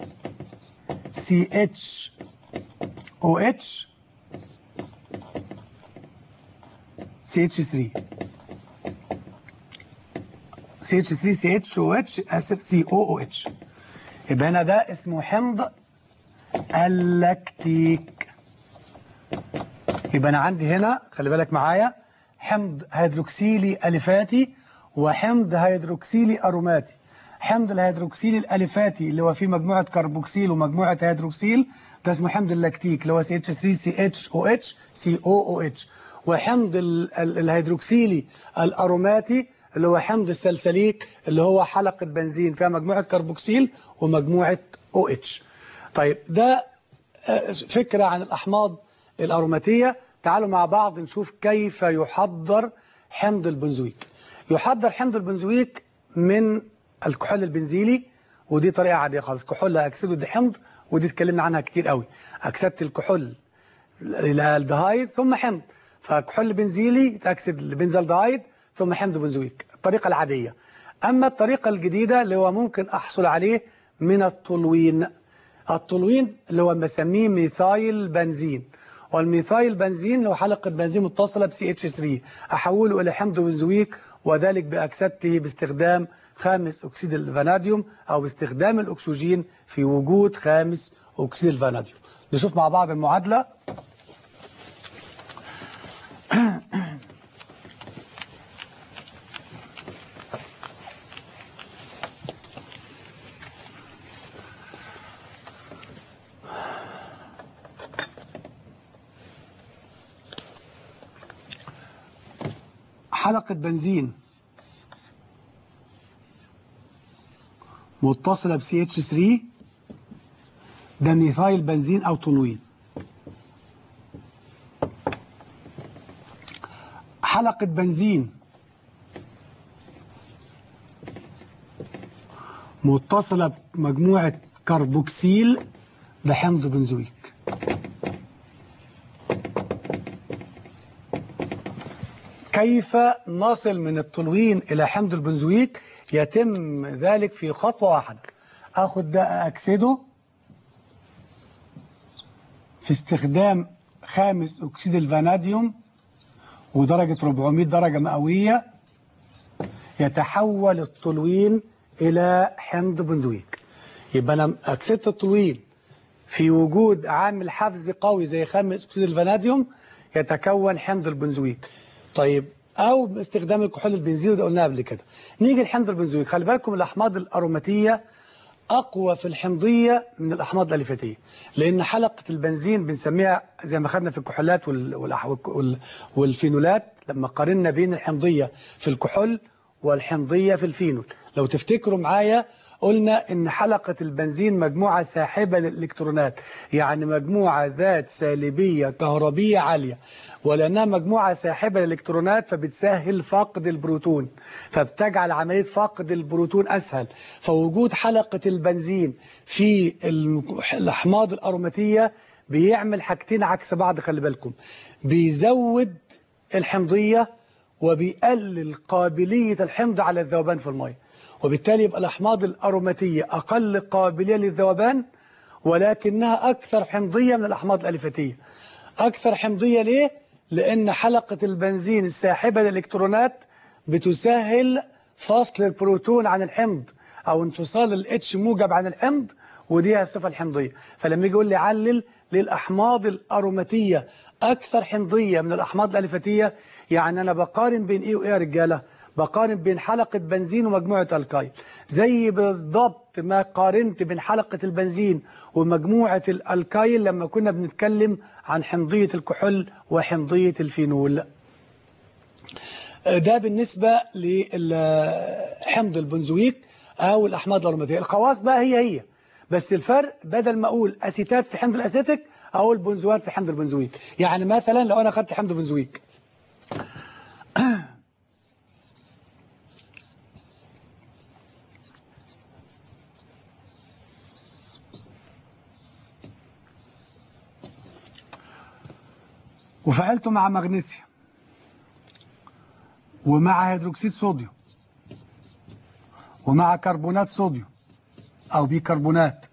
CH OH CH3 CH3 CHOH اسف COOH يبقى هنا ده اسمه حمض اللاكتيك يبقى انا عندي هنا خلي بالك معايا حمض هيدروكسيلي اليفاتي وحمض هيدروكسيلي اروماتي حمض الهيدروكسيل الاليفاتي اللي هو فيه مجموعه كربوكسيل ومجموعه هيدروكسيل ده اسمه حمض اللاكتيك اللي هو CH3CHOH COOH وحمض ال- ال- الهيدروكسيلي الاروماتي اللي هو حمض السلسليك اللي هو حلقه بنزين فيها مجموعه كربوكسيل ومجموعه OH طيب ده آه، فكره عن الاحماض الاروماتيه تعالوا مع بعض نشوف كيف يحضر حمض البنزويك يحضر حمض البنزويك من الكحول البنزيلي ودي طريقة عادية خالص كحول أكسده دي حمض ودي اتكلمنا عنها كتير قوي أكسدت الكحول الالدهايد ثم حمض فكحول بنزيلي تأكسد البنزالدهايد ثم حمض بنزويك الطريقة العادية أما الطريقة الجديدة اللي هو ممكن أحصل عليه من التولوين التولوين اللي هو بسميه ميثايل بنزين والميثايل بنزين لو حلقة بنزين متصلة ب CH3 أحوله إلى حمض بنزويك وذلك بأكسدته باستخدام خامس أكسيد الفاناديوم أو باستخدام الأكسجين في وجود خامس أكسيد الفاناديوم نشوف مع بعض المعادلة حلقة بنزين متصلة ب CH3 ده ميثايل بنزين أو تولوين حلقة بنزين متصلة بمجموعة كربوكسيل ده حمض بنزويك كيف نصل من التولوين إلى حمض البنزويك يتم ذلك في خطوة واحدة أخذ ده أكسده في استخدام خامس أكسيد الفاناديوم ودرجة 400 درجة مئوية يتحول التولوين إلى حمض بنزويك يبقى أنا أكسدت التولوين في وجود عامل حفز قوي زي خامس أكسيد الفاناديوم يتكون حمض البنزويك طيب او باستخدام الكحول البنزين وده قلناها قبل كده نيجي لحمض البنزويك خلي بالكم الاحماض الاروماتيه اقوى في الحمضيه من الاحماض الاليفاتيه لان حلقه البنزين بنسميها زي ما خدنا في الكحولات وال- والأح- وال- والفينولات لما قارنا بين الحمضيه في الكحول والحمضيه في الفينول لو تفتكروا معايا قلنا ان حلقة البنزين مجموعة ساحبة للإلكترونات يعني مجموعة ذات سالبية كهربية عالية ولأنها مجموعة ساحبة للإلكترونات فبتسهل فقد البروتون فبتجعل عملية فقد البروتون أسهل فوجود حلقة البنزين في ال- الأحماض الأروماتية بيعمل حاجتين عكس بعض خلي بالكم بيزود الحمضية وبيقلل قابلية الحمض على الذوبان في المية وبالتالي يبقى الأحماض الأروماتية أقل قابلية للذوبان ولكنها أكثر حمضية من الأحماض الأليفاتية أكثر حمضية ليه؟ لأن حلقة البنزين الساحبة للإلكترونات بتسهل فصل البروتون عن الحمض أو انفصال الاتش موجب عن الحمض ودي هي الصفة الحمضية فلما يجي يقول لي علل للأحماض الأروماتية أكثر حمضية من الأحماض الأليفاتية يعني أنا بقارن بين إيه وإيه يا رجالة بقارن بين حلقة بنزين ومجموعة الكايل زي بالضبط ما قارنت بين حلقة البنزين ومجموعة الالكايل لما كنا بنتكلم عن حمضية الكحول وحمضية الفينول ده بالنسبة لحمض البنزويك أو الأحماض الأروماتية الخواص بقى هي هي بس الفرق بدل ما أقول أسيتات في حمض الأسيتيك أقول بنزوات في حمض البنزويك يعني مثلا لو أنا أخذت حمض البنزويك وفعلته مع مغنيسيوم ومع هيدروكسيد صوديوم ومع كربونات صوديوم او بيكربونات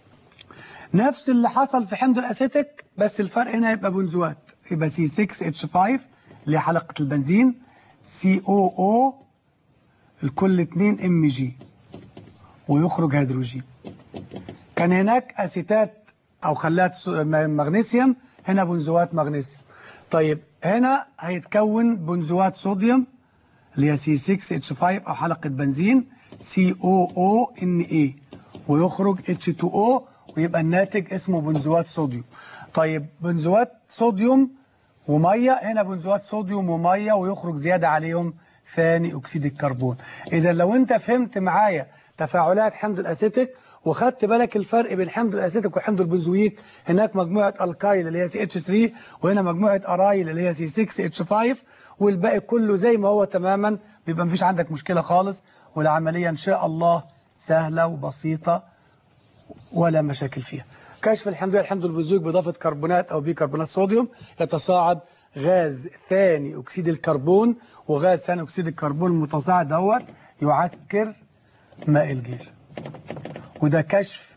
نفس اللي حصل في حمض الاسيتيك بس الفرق هنا يبقى بنزوات يبقى سي 6 اتش 5 اللي هي حلقه البنزين سي او او الكل 2 ام جي ويخرج هيدروجين كان هناك اسيتات او خلات مغنيسيوم هنا بنزوات مغنيسيوم طيب هنا هيتكون بنزوات صوديوم اللي هي سي 6 اتش 5 او حلقه بنزين سي او او ان اي ويخرج اتش 2 او ويبقى الناتج اسمه بنزوات صوديوم طيب بنزوات صوديوم وميه هنا بنزوات صوديوم وميه ويخرج زياده عليهم ثاني اكسيد الكربون اذا لو انت فهمت معايا تفاعلات حمض الاسيتيك وخدت بالك الفرق بين حمض الاسيتيك وحمض البنزويك هناك مجموعه الكايل اللي هي سي اتش 3 وهنا مجموعه ارايل اللي هي سي 6 اتش 5 والباقي كله زي ما هو تماما بيبقى مفيش عندك مشكله خالص والعمليه ان شاء الله سهله وبسيطه ولا مشاكل فيها كشف الحمضيه الحمض البنزويك باضافه كربونات او بيكربونات صوديوم يتصاعد غاز ثاني اكسيد الكربون وغاز ثاني اكسيد الكربون المتصاعد دوت يعكر ماء الجير وده كشف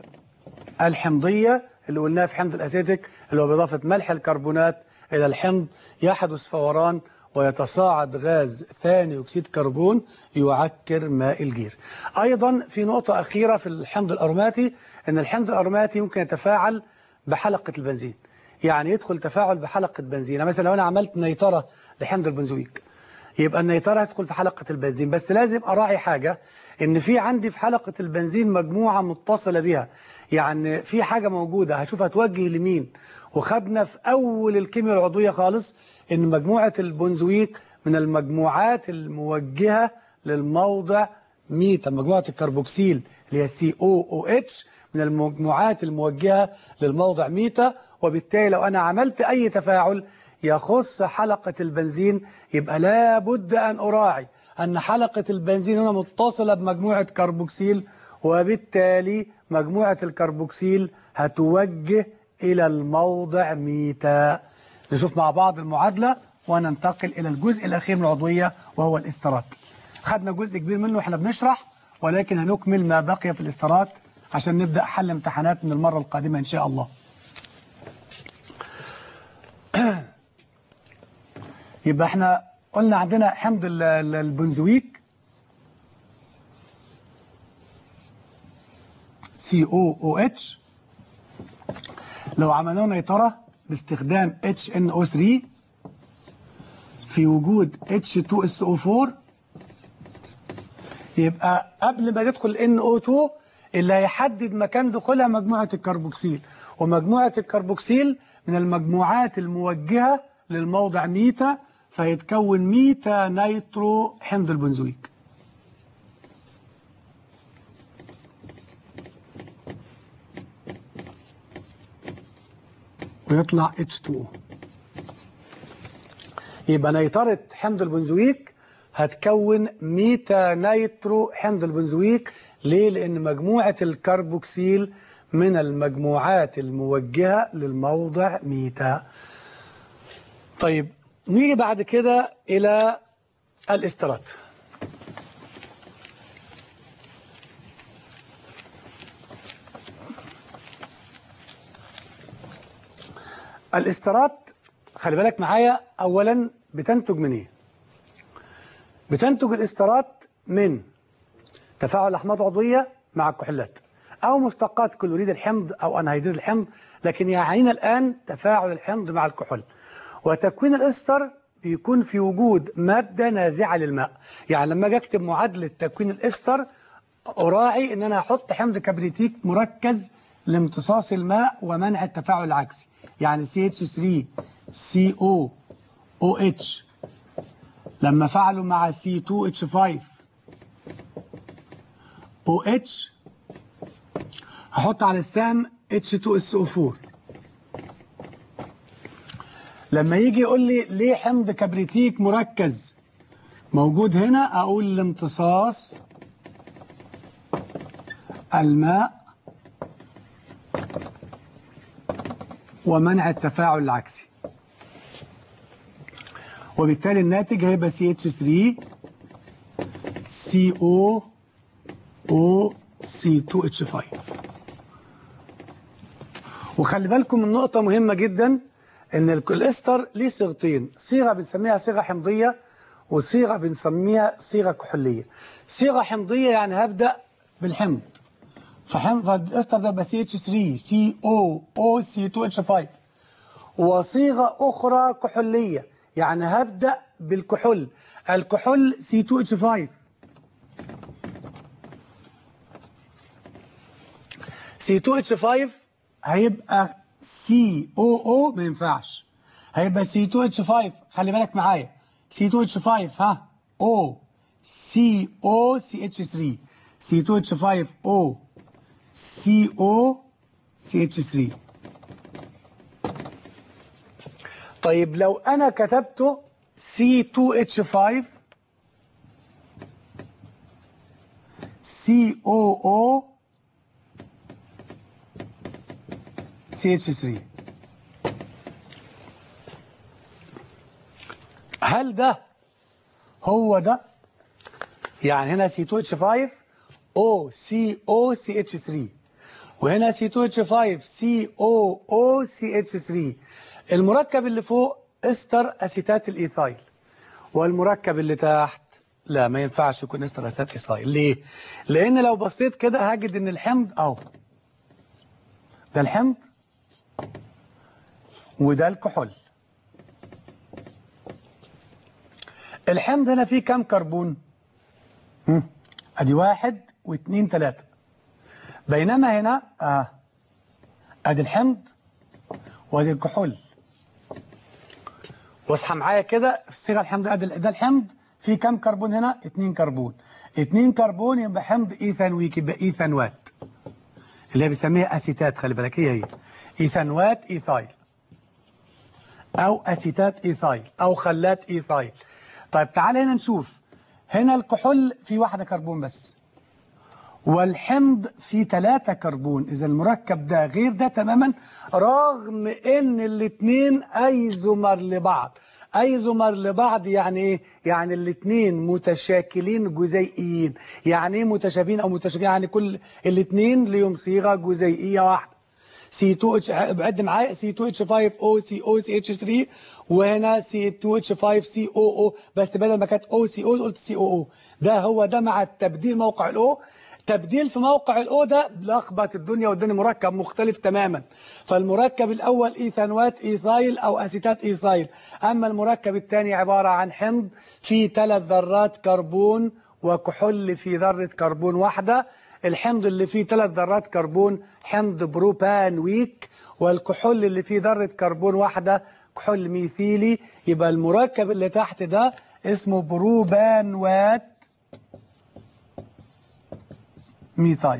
الحمضية اللي قلناها في حمض الأسيتيك اللي هو بإضافة ملح الكربونات إلى الحمض يحدث فوران ويتصاعد غاز ثاني أكسيد كربون يعكر ماء الجير أيضا في نقطة أخيرة في الحمض الأروماتي أن الحمض الأروماتي يمكن يتفاعل بحلقة البنزين يعني يدخل تفاعل بحلقة بنزين مثلا لو أنا عملت نيترة لحمض البنزويك يبقى النيترة هتدخل في حلقة البنزين بس لازم أراعي حاجة ان في عندي في حلقة البنزين مجموعة متصلة بها يعني في حاجة موجودة هشوفها توجه لمين وخدنا في أول الكيمياء العضوية خالص ان مجموعة البنزويك من المجموعات الموجهة للموضع ميتا مجموعة الكربوكسيل اللي هي سي او او اتش من المجموعات الموجهة للموضع ميتا وبالتالي لو أنا عملت أي تفاعل يخص حلقة البنزين يبقى لابد أن أراعي أن حلقة البنزين هنا متصلة بمجموعة كربوكسيل وبالتالي مجموعة الكربوكسيل هتوجه إلى الموضع ميتا نشوف مع بعض المعادلة وننتقل إلى الجزء الأخير من العضوية وهو الاسترات خدنا جزء كبير منه احنا بنشرح ولكن هنكمل ما بقي في الاسترات عشان نبدأ حل امتحانات من المرة القادمة إن شاء الله يبقى احنا قلنا عندنا حمض البنزويك سي او او اتش لو عملنا نيترة باستخدام اتش ان او 3 في وجود اتش 2 اس او 4 يبقى قبل ما تدخل ان او 2 اللي هيحدد مكان دخولها مجموعة الكربوكسيل ومجموعة الكربوكسيل من المجموعات الموجهة للموضع ميتا فيتكون ميتا نيترو حمض البنزويك ويطلع H2O يبقى نيترة حمض البنزويك هتكون ميتا نيترو حمض البنزويك ليه؟ لأن مجموعة الكربوكسيل من المجموعات الموجهة للموضع ميتا طيب نيجي بعد كده إلى الاسترات الاسترات خلي بالك معايا أولا بتنتج من إيه؟ بتنتج الاسترات من تفاعل أحماض عضوية مع الكحولات أو مشتقات كلوريد الحمض أو أنهيدريد الحمض لكن يعنينا الآن تفاعل الحمض مع الكحول وتكوين الاستر بيكون في وجود مادة نازعة للماء يعني لما اجي اكتب معادلة تكوين الاستر أراعي إن أنا أحط حمض كبريتيك مركز لامتصاص الماء ومنع التفاعل العكسي يعني CH3 CO OH لما فعلوا مع C2H5 OH هحط على السهم H2SO4 لما يجي يقول لي ليه حمض كبريتيك مركز موجود هنا أقول لامتصاص الماء ومنع التفاعل العكسي وبالتالي الناتج هيبقى CH3 CO O C2H5 وخلي بالكم من نقطة مهمة جدا ان الكوليستر ليه صيغتين صيغة بنسميها صيغة حمضية وصيغة بنسميها صيغة كحولية صيغة حمضية يعني هبدأ بالحمض فحمض فالاستر ده يبقى CH3 CO O C2H5 وصيغة أخرى كحولية يعني هبدأ بالكحول الكحول C2H5 C2H5 هيبقى COO ما ينفعش هيبقى C2H5 خلي بالك معايا C2H5 ها O CO CH3 C2H5 O CO CH3 طيب لو أنا كتبته C2H5 COO CH3 هل ده هو ده يعني هنا C2H5 O CO CH3 وهنا C2H5 COO CH3 المركب اللي فوق استر اسيتات الايثايل والمركب اللي تحت لا ما ينفعش يكون استر اسيتات ايثايل ليه لان لو بصيت كده هجد ان الحمض اهو ده الحمض وده الكحول الحمض هنا فيه كام كربون هم. ادي واحد واثنين ثلاثة بينما هنا اه ادي الحمض وادي الكحول واصحى معايا كده في الصيغه الحمض ادي ده الحمض فيه كام كربون هنا اثنين كربون اثنين كربون يبقى حمض ايثانويك يبقى ايثانوات اللي هي بنسميها اسيتات خلي بالك هي هي ايثانوات ايثايل او اسيتات ايثايل او خلات ايثايل طيب تعالى هنا نشوف هنا الكحول في واحدة كربون بس والحمض في ثلاثة كربون إذا المركب ده غير ده تماما رغم إن الاثنين أيزومر لبعض أيزومر لبعض يعني إيه؟ يعني الاثنين متشاكلين جزيئيين يعني إيه متشابهين أو متشابهين يعني كل الاثنين ليهم صيغة جزيئية واحدة C2H بعد معايا C2H5O COCH3 وهنا C2H5COO بس بدل ما كانت OCO قلت COO ده هو ده مع التبديل موقع الأو تبديل في موقع الأو ده لخبط الدنيا واداني مركب مختلف تماما فالمركب الأول إيثانوات إيثايل أو أسيتات إيثايل أما المركب الثاني عبارة عن حمض فيه ثلاث ذرات كربون وكحول في ذرة كربون واحدة الحمض اللي فيه ثلاث ذرات كربون حمض بروبانويك والكحول اللي فيه ذرة كربون واحدة كحول ميثيلي يبقى المركب اللي تحت ده اسمه بروبانوات ميثايل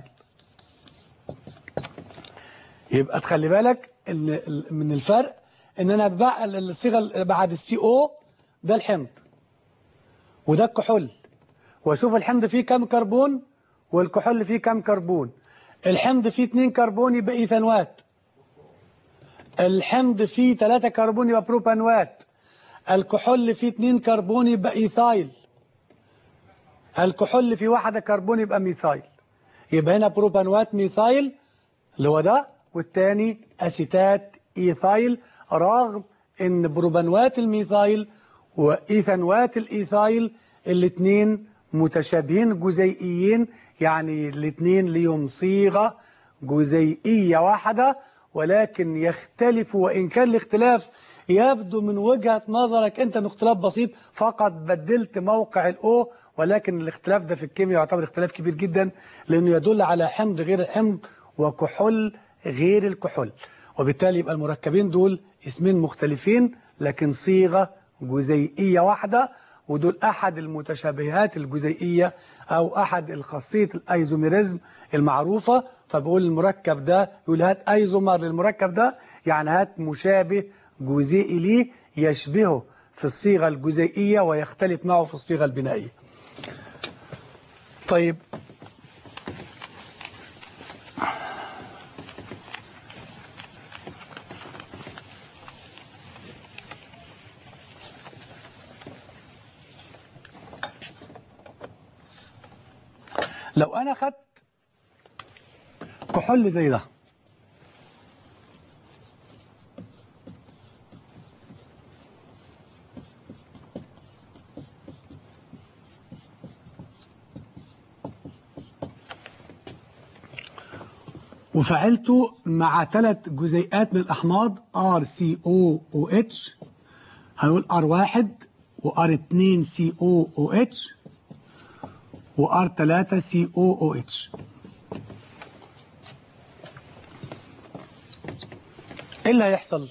يبقى تخلي بالك ان من الفرق ان انا بقى الصيغه بعد السي او ده الحمض وده الكحول واشوف الحمض فيه كام كربون والكحول فيه كام كربون الحمض فيه 2 كربون يبقى ايثانوات الحمض فيه 3 كربون يبقى بروبانوات الكحول فيه 2 كربون يبقى ايثايل الكحول فيه واحدة كربون يبقى ميثايل يبقى هنا بروبانوات ميثايل اللي هو ده والتاني اسيتات ايثايل رغم ان بروبانوات الميثايل وايثانوات الايثايل الاثنين متشابهين جزيئيين يعني الاثنين ليهم صيغة جزيئية واحدة ولكن يختلف وإن كان الاختلاف يبدو من وجهة نظرك أنت أنه اختلاف بسيط فقط بدلت موقع الأو ولكن الاختلاف ده في الكيمياء يعتبر اختلاف كبير جدا لأنه يدل على حمض غير الحمض وكحول غير الكحول وبالتالي يبقى المركبين دول اسمين مختلفين لكن صيغة جزيئية واحدة ودول أحد المتشابهات الجزيئية أو أحد الخاصية الأيزوميريزم المعروفة فبقول المركب ده يقول هات أيزومر للمركب ده يعني هات مشابه جزيئي ليه يشبهه في الصيغة الجزيئية ويختلف معه في الصيغة البنائية طيب لو أنا خدت كحول زي ده وفعلته مع ثلاث جزيئات من الأحماض RCOOH هنقول R1 وR2 COOH وR3 COOH ايه اللي هيحصل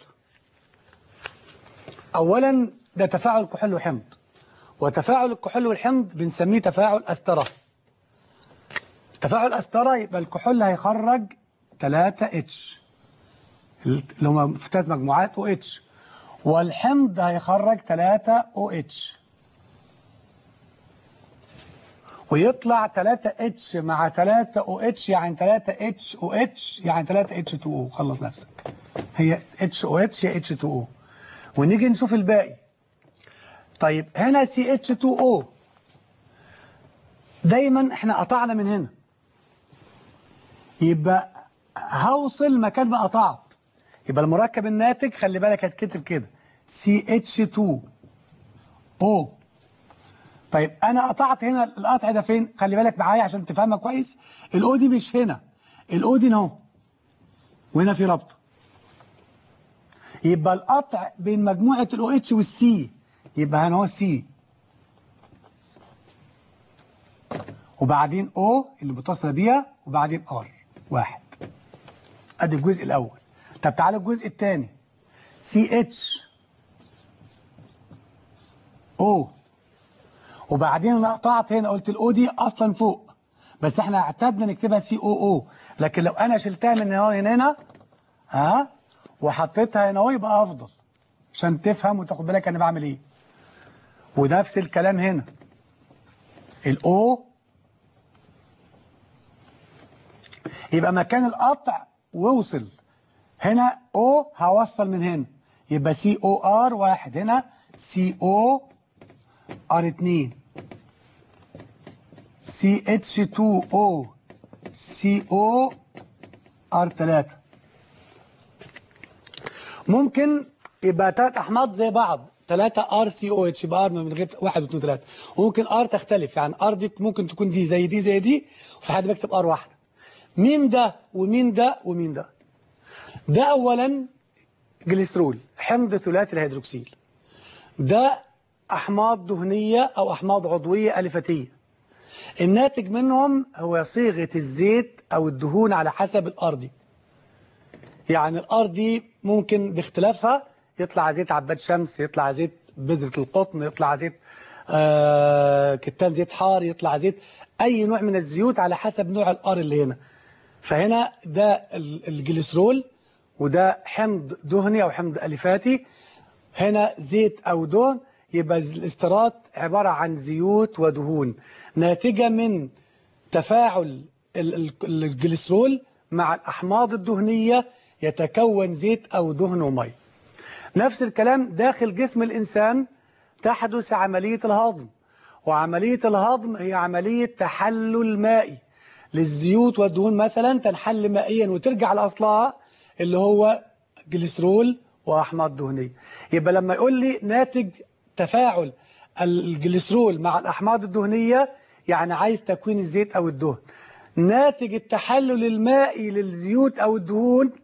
اولا ده تفاعل كحول وحمض وتفاعل الكحول والحمض بنسميه تفاعل أسترة تفاعل أسترة يبقى الكحول هيخرج 3 اتش اللي هم في ثلاث مجموعات او اتش والحمض هيخرج 3 او اتش ويطلع 3 اتش مع 3 او اتش يعني 3 اتش او اتش يعني 3 اتش 2 او خلص نفسك هي اتش او اتش هي اتش 2 او ونيجي نشوف الباقي طيب هنا سي اتش 2 او دايما احنا قطعنا من هنا يبقى هوصل مكان ما قطعت يبقى المركب الناتج خلي بالك هتكتب كده سي اتش 2 او طيب انا قطعت هنا القطع ده فين خلي بالك معايا عشان تفهمها كويس الاو دي مش هنا الاو دي اهو وهنا في رابطه يبقى القطع بين مجموعه الاو اتش والسي يبقى هنا هو سي وبعدين او اللي متصله بيها وبعدين ار واحد ادي الجزء الاول طب تعالى الجزء الثاني سي اتش او وبعدين انا قطعت هنا قلت الاو دي اصلا فوق بس احنا اعتدنا نكتبها سي او او لكن لو انا شلتها من هنا هنا ها وحطيتها هنا اهو يبقى افضل عشان تفهم وتاخد بالك انا بعمل ايه ونفس الكلام هنا الاو يبقى مكان القطع ووصل هنا او هوصل من هنا يبقى سي او ار واحد هنا سي او ار 2 سي اتش 2 او سي او ار 3 ممكن يبقى ثلاث احماض زي بعض 3 ار سي او اتش يبقى ار من غير 1 و 2 3 وممكن ار تختلف يعني ار دي ممكن تكون دي زي دي زي دي وفي حد بيكتب ار واحده مين ده ومين ده ومين ده ده اولا جليسرول حمض ثلاثي الهيدروكسيل ده احماض دهنيه او احماض عضويه الفتيه الناتج منهم هو صيغه الزيت او الدهون على حسب الارضي يعني الارضي ممكن باختلافها يطلع زيت عباد شمس يطلع زيت بذره القطن يطلع زيت آه كتان زيت حار يطلع زيت اي نوع من الزيوت على حسب نوع الار اللي هنا فهنا ده الجليسرول وده حمض دهني او حمض الفاتي هنا زيت او دهن يبقى الاسترات عبارة عن زيوت ودهون ناتجة من تفاعل الجليسرول مع الأحماض الدهنية يتكون زيت أو دهن ومي نفس الكلام داخل جسم الإنسان تحدث عملية الهضم وعملية الهضم هي عملية تحلل مائي للزيوت والدهون مثلا تنحل مائيا وترجع لأصلها اللي هو جليسرول وأحماض دهنية يبقى لما يقول لي ناتج تفاعل الجليسرول مع الأحماض الدهنية يعني عايز تكوين الزيت أو الدهن ناتج التحلل المائي للزيوت أو الدهون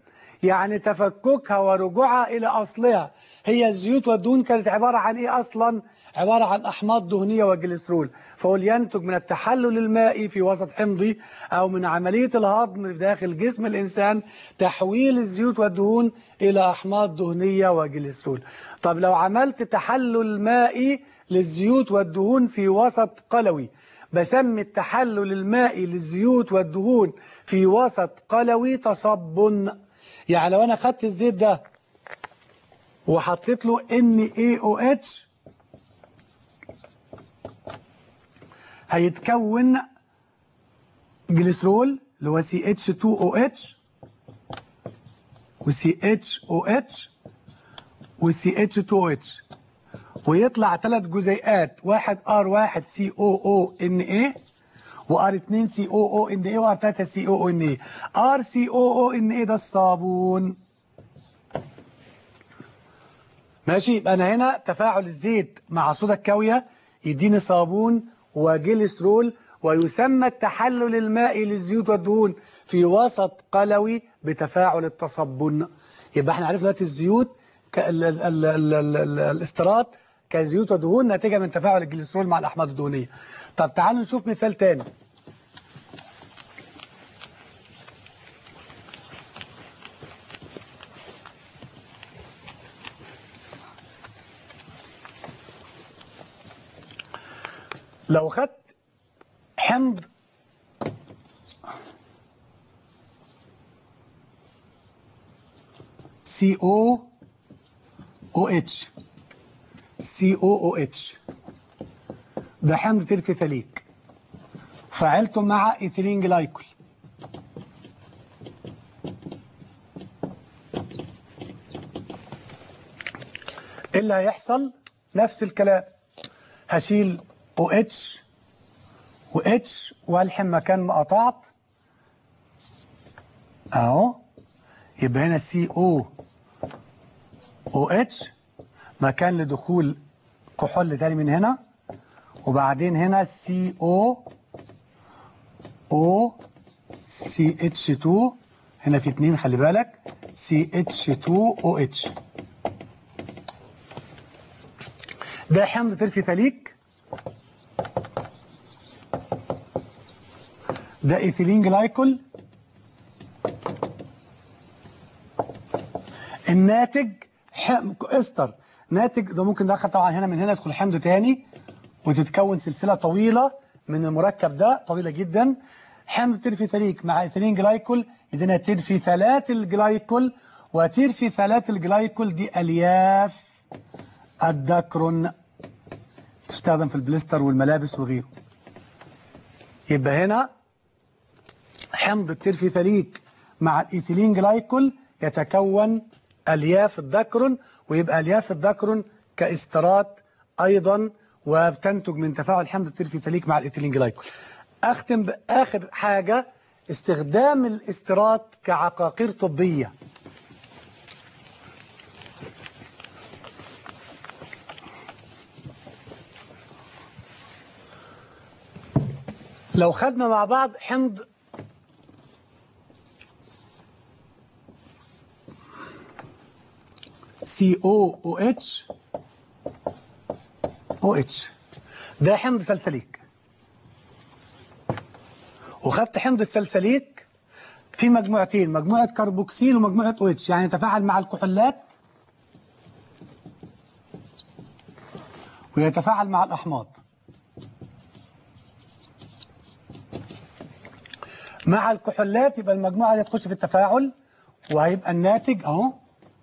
يعني تفككها ورجوعها إلى أصلها هي الزيوت والدهون كانت عبارة عن إيه أصلا عبارة عن أحماض دهنية وجليسرول فهو ينتج من التحلل المائي في وسط حمضي أو من عملية الهضم في داخل جسم الإنسان تحويل الزيوت والدهون إلى أحماض دهنية وجليسرول طب لو عملت تحلل مائي للزيوت والدهون في وسط قلوي بسمي التحلل المائي للزيوت والدهون في وسط قلوي تصبن يعني لو أنا خدت الزيت ده وحطيت له NaOH هيتكون جليسرول اللي هو CH2OH و CHOH و CH2OH ويطلع ثلاث جزيئات واحد R1 COONA وR2 COONA وR3 COONA RCOONA ده الصابون ماشي يبقى انا هنا تفاعل الزيت مع صودا الكاوية يديني صابون وجليسرول ويسمى التحلل المائي للزيوت والدهون في وسط قلوي بتفاعل التصبن يبقى احنا عرفنا دلوقتي الزيوت الاسترات كزيوت ودهون ناتجه من تفاعل الجليسرول مع الاحماض الدهنيه طب تعالوا نشوف مثال تاني لو خدت حمض سي او او اتش سي او او اتش ده حمض ترفيثاليك فعلته مع ايثيلين جلايكول ايه اللي هيحصل نفس الكلام هشيل او اتش و اتش والحم مكان ما قطعت اهو يبقى هنا سي او او اتش مكان لدخول كحول تاني من هنا وبعدين هنا سي او او سي اتش 2 هنا في اتنين خلي بالك سي اتش 2 او اتش ده حمض ترفيثاليك ده ايثيلين جلايكول الناتج حم... استر ناتج ده ممكن دخل طبعا هنا من هنا يدخل حمض تاني وتتكون سلسلة طويلة من المركب ده طويلة جدا حمض ترفيثاليك مع ايثيلين جلايكول يدينا ترفيثالات الجلايكول وترفيثالات الجلايكول دي الياف الدكرون تستخدم في البليستر والملابس وغيره يبقى هنا حمض الترفيثاليك مع الايثيلين جلايكول يتكون الياف الدكرون ويبقى الياف الدكرون كاسترات ايضا وبتنتج من تفاعل حمض الترفيثاليك مع الايثيلين جلايكول اختم باخر حاجه استخدام الاسترات كعقاقير طبيه لو خدنا مع بعض حمض سي او او اتش او اتش ده حمض سلسليك وخدت حمض السلسليك في مجموعتين مجموعة كربوكسيل ومجموعة او اتش يعني يتفاعل مع الكحولات ويتفاعل مع الأحماض مع الكحولات يبقى المجموعة دي تخش في التفاعل وهيبقى الناتج اهو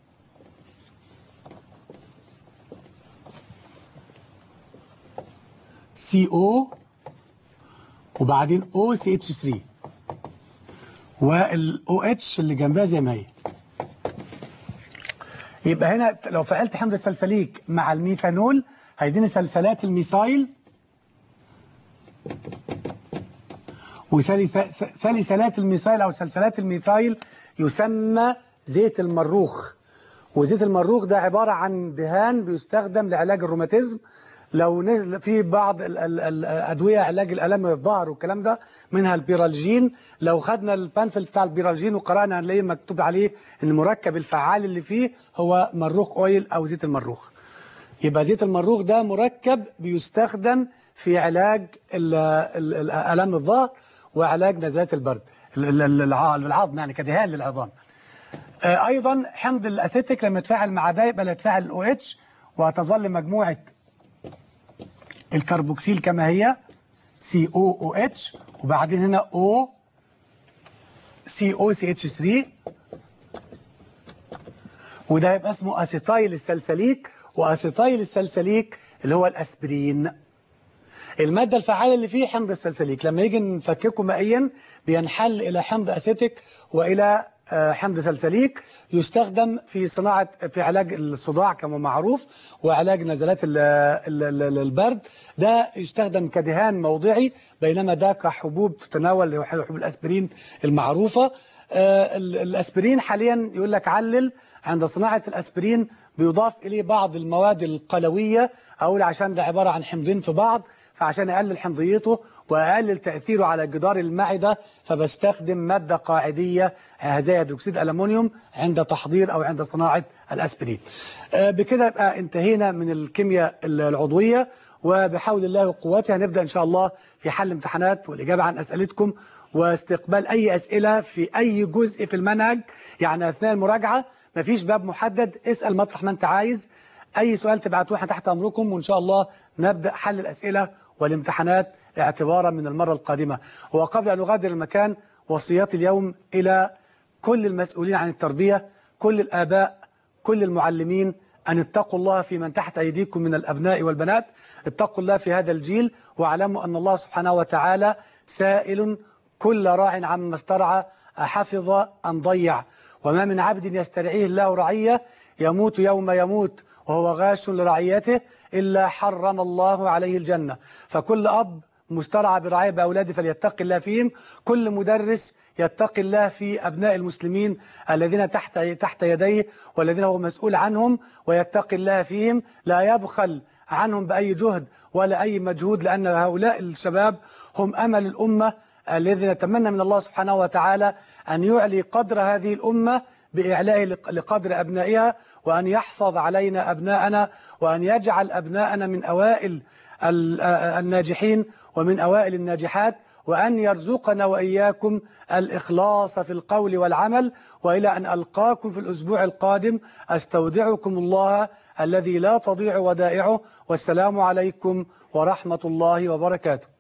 سي او وبعدين او سي اتش 3 والاو اتش اللي جنبها زي ما هي يبقى هنا لو فعلت حمض السلسليك مع الميثانول هيديني سلسلات الميثايل وسلسلات الميثايل او سلسلات الميثايل يسمى زيت المروخ وزيت المروخ ده عبارة عن دهان بيستخدم لعلاج الروماتيزم لو نزل في بعض ال- ال- الادويه علاج الالام الظهر والكلام ده منها البيرالجين لو خدنا البانفل بتاع البيرالجين وقرانا هنلاقيه مكتوب عليه ان المركب الفعال اللي فيه هو مروخ اويل او زيت المروخ يبقى زيت المروخ ده مركب بيستخدم في علاج ال- ال- ال- الام الظهر وعلاج نزلات البرد ال- ال- ال- الع- العظم يعني كدهان للعظام آه، ايضا حمض الاسيتيك لما يتفاعل مع ده يبقى يتفاعل الاو اتش وهتظل مجموعه الكربوكسيل كما هي سي او او اتش وبعدين هنا او سي او سي اتش 3 وده يبقى اسمه اسيتايل السلسليك واسيتايل السلسليك اللي هو الاسبرين المادة الفعالة اللي فيه حمض السلسليك لما يجي نفككه مائيا بينحل إلى حمض أسيتيك وإلى آه، حمض سلسليك يستخدم في صناعة في علاج الصداع كما معروف وعلاج نزلات ال- ال- ال- البرد ده يستخدم كدهان موضعي بينما ده كحبوب تتناول اللي هو حبوب الأسبرين المعروفة آه، ال- الأسبرين حاليا يقول لك علل عند صناعة الأسبرين بيضاف إليه بعض المواد القلوية أقول عشان ده عبارة عن حمضين في بعض فعشان أقلل حمضيته وأقلل تأثيره على جدار المعدة فبستخدم مادة قاعدية زي هيدروكسيد ألمونيوم عند تحضير أو عند صناعة الأسبرين آه، بكده يبقى انتهينا من الكيمياء العضوية وبحول الله وقوته هنبدأ إن شاء الله في حل امتحانات والإجابة عن أسئلتكم واستقبال أي أسئلة في أي جزء في المنهج يعني أثناء المراجعة مفيش باب محدد اسأل مطرح ما أنت عايز أي سؤال تبعتوه احنا تحت أمركم وإن شاء الله نبدأ حل الأسئلة والامتحانات اعتبارا من المرة القادمة وقبل أن أغادر المكان وصيات اليوم إلى كل المسؤولين عن التربية كل الآباء كل المعلمين أن اتقوا الله في من تحت أيديكم من الأبناء والبنات اتقوا الله في هذا الجيل واعلموا أن الله سبحانه وتعالى سائل كل راع عما استرعى أحفظ أم ضيع وما من عبد يسترعيه الله رعية يموت يوم يموت وهو غاش لرعيته إلا حرم الله عليه الجنة فكل أب مسترعى برعاية بأولاده فليتقي الله فيهم كل مدرس يتقي الله في أبناء المسلمين الذين تحت تحت يديه والذين هو مسؤول عنهم ويتقي الله فيهم لا يبخل عنهم بأي جهد ولا أي مجهود لأن هؤلاء الشباب هم أمل الأمة الذي نتمنى من الله سبحانه وتعالى أن يعلي قدر هذه الأمة بإعلاء لقدر أبنائها وأن يحفظ علينا أبناءنا وأن يجعل أبناءنا من أوائل ال- الناجحين ومن أوائل الناجحات وأن يرزقنا وإياكم الإخلاص في القول والعمل وإلى أن ألقاكم في الأسبوع القادم أستودعكم الله الذي لا تضيع ودائعه والسلام عليكم ورحمة الله وبركاته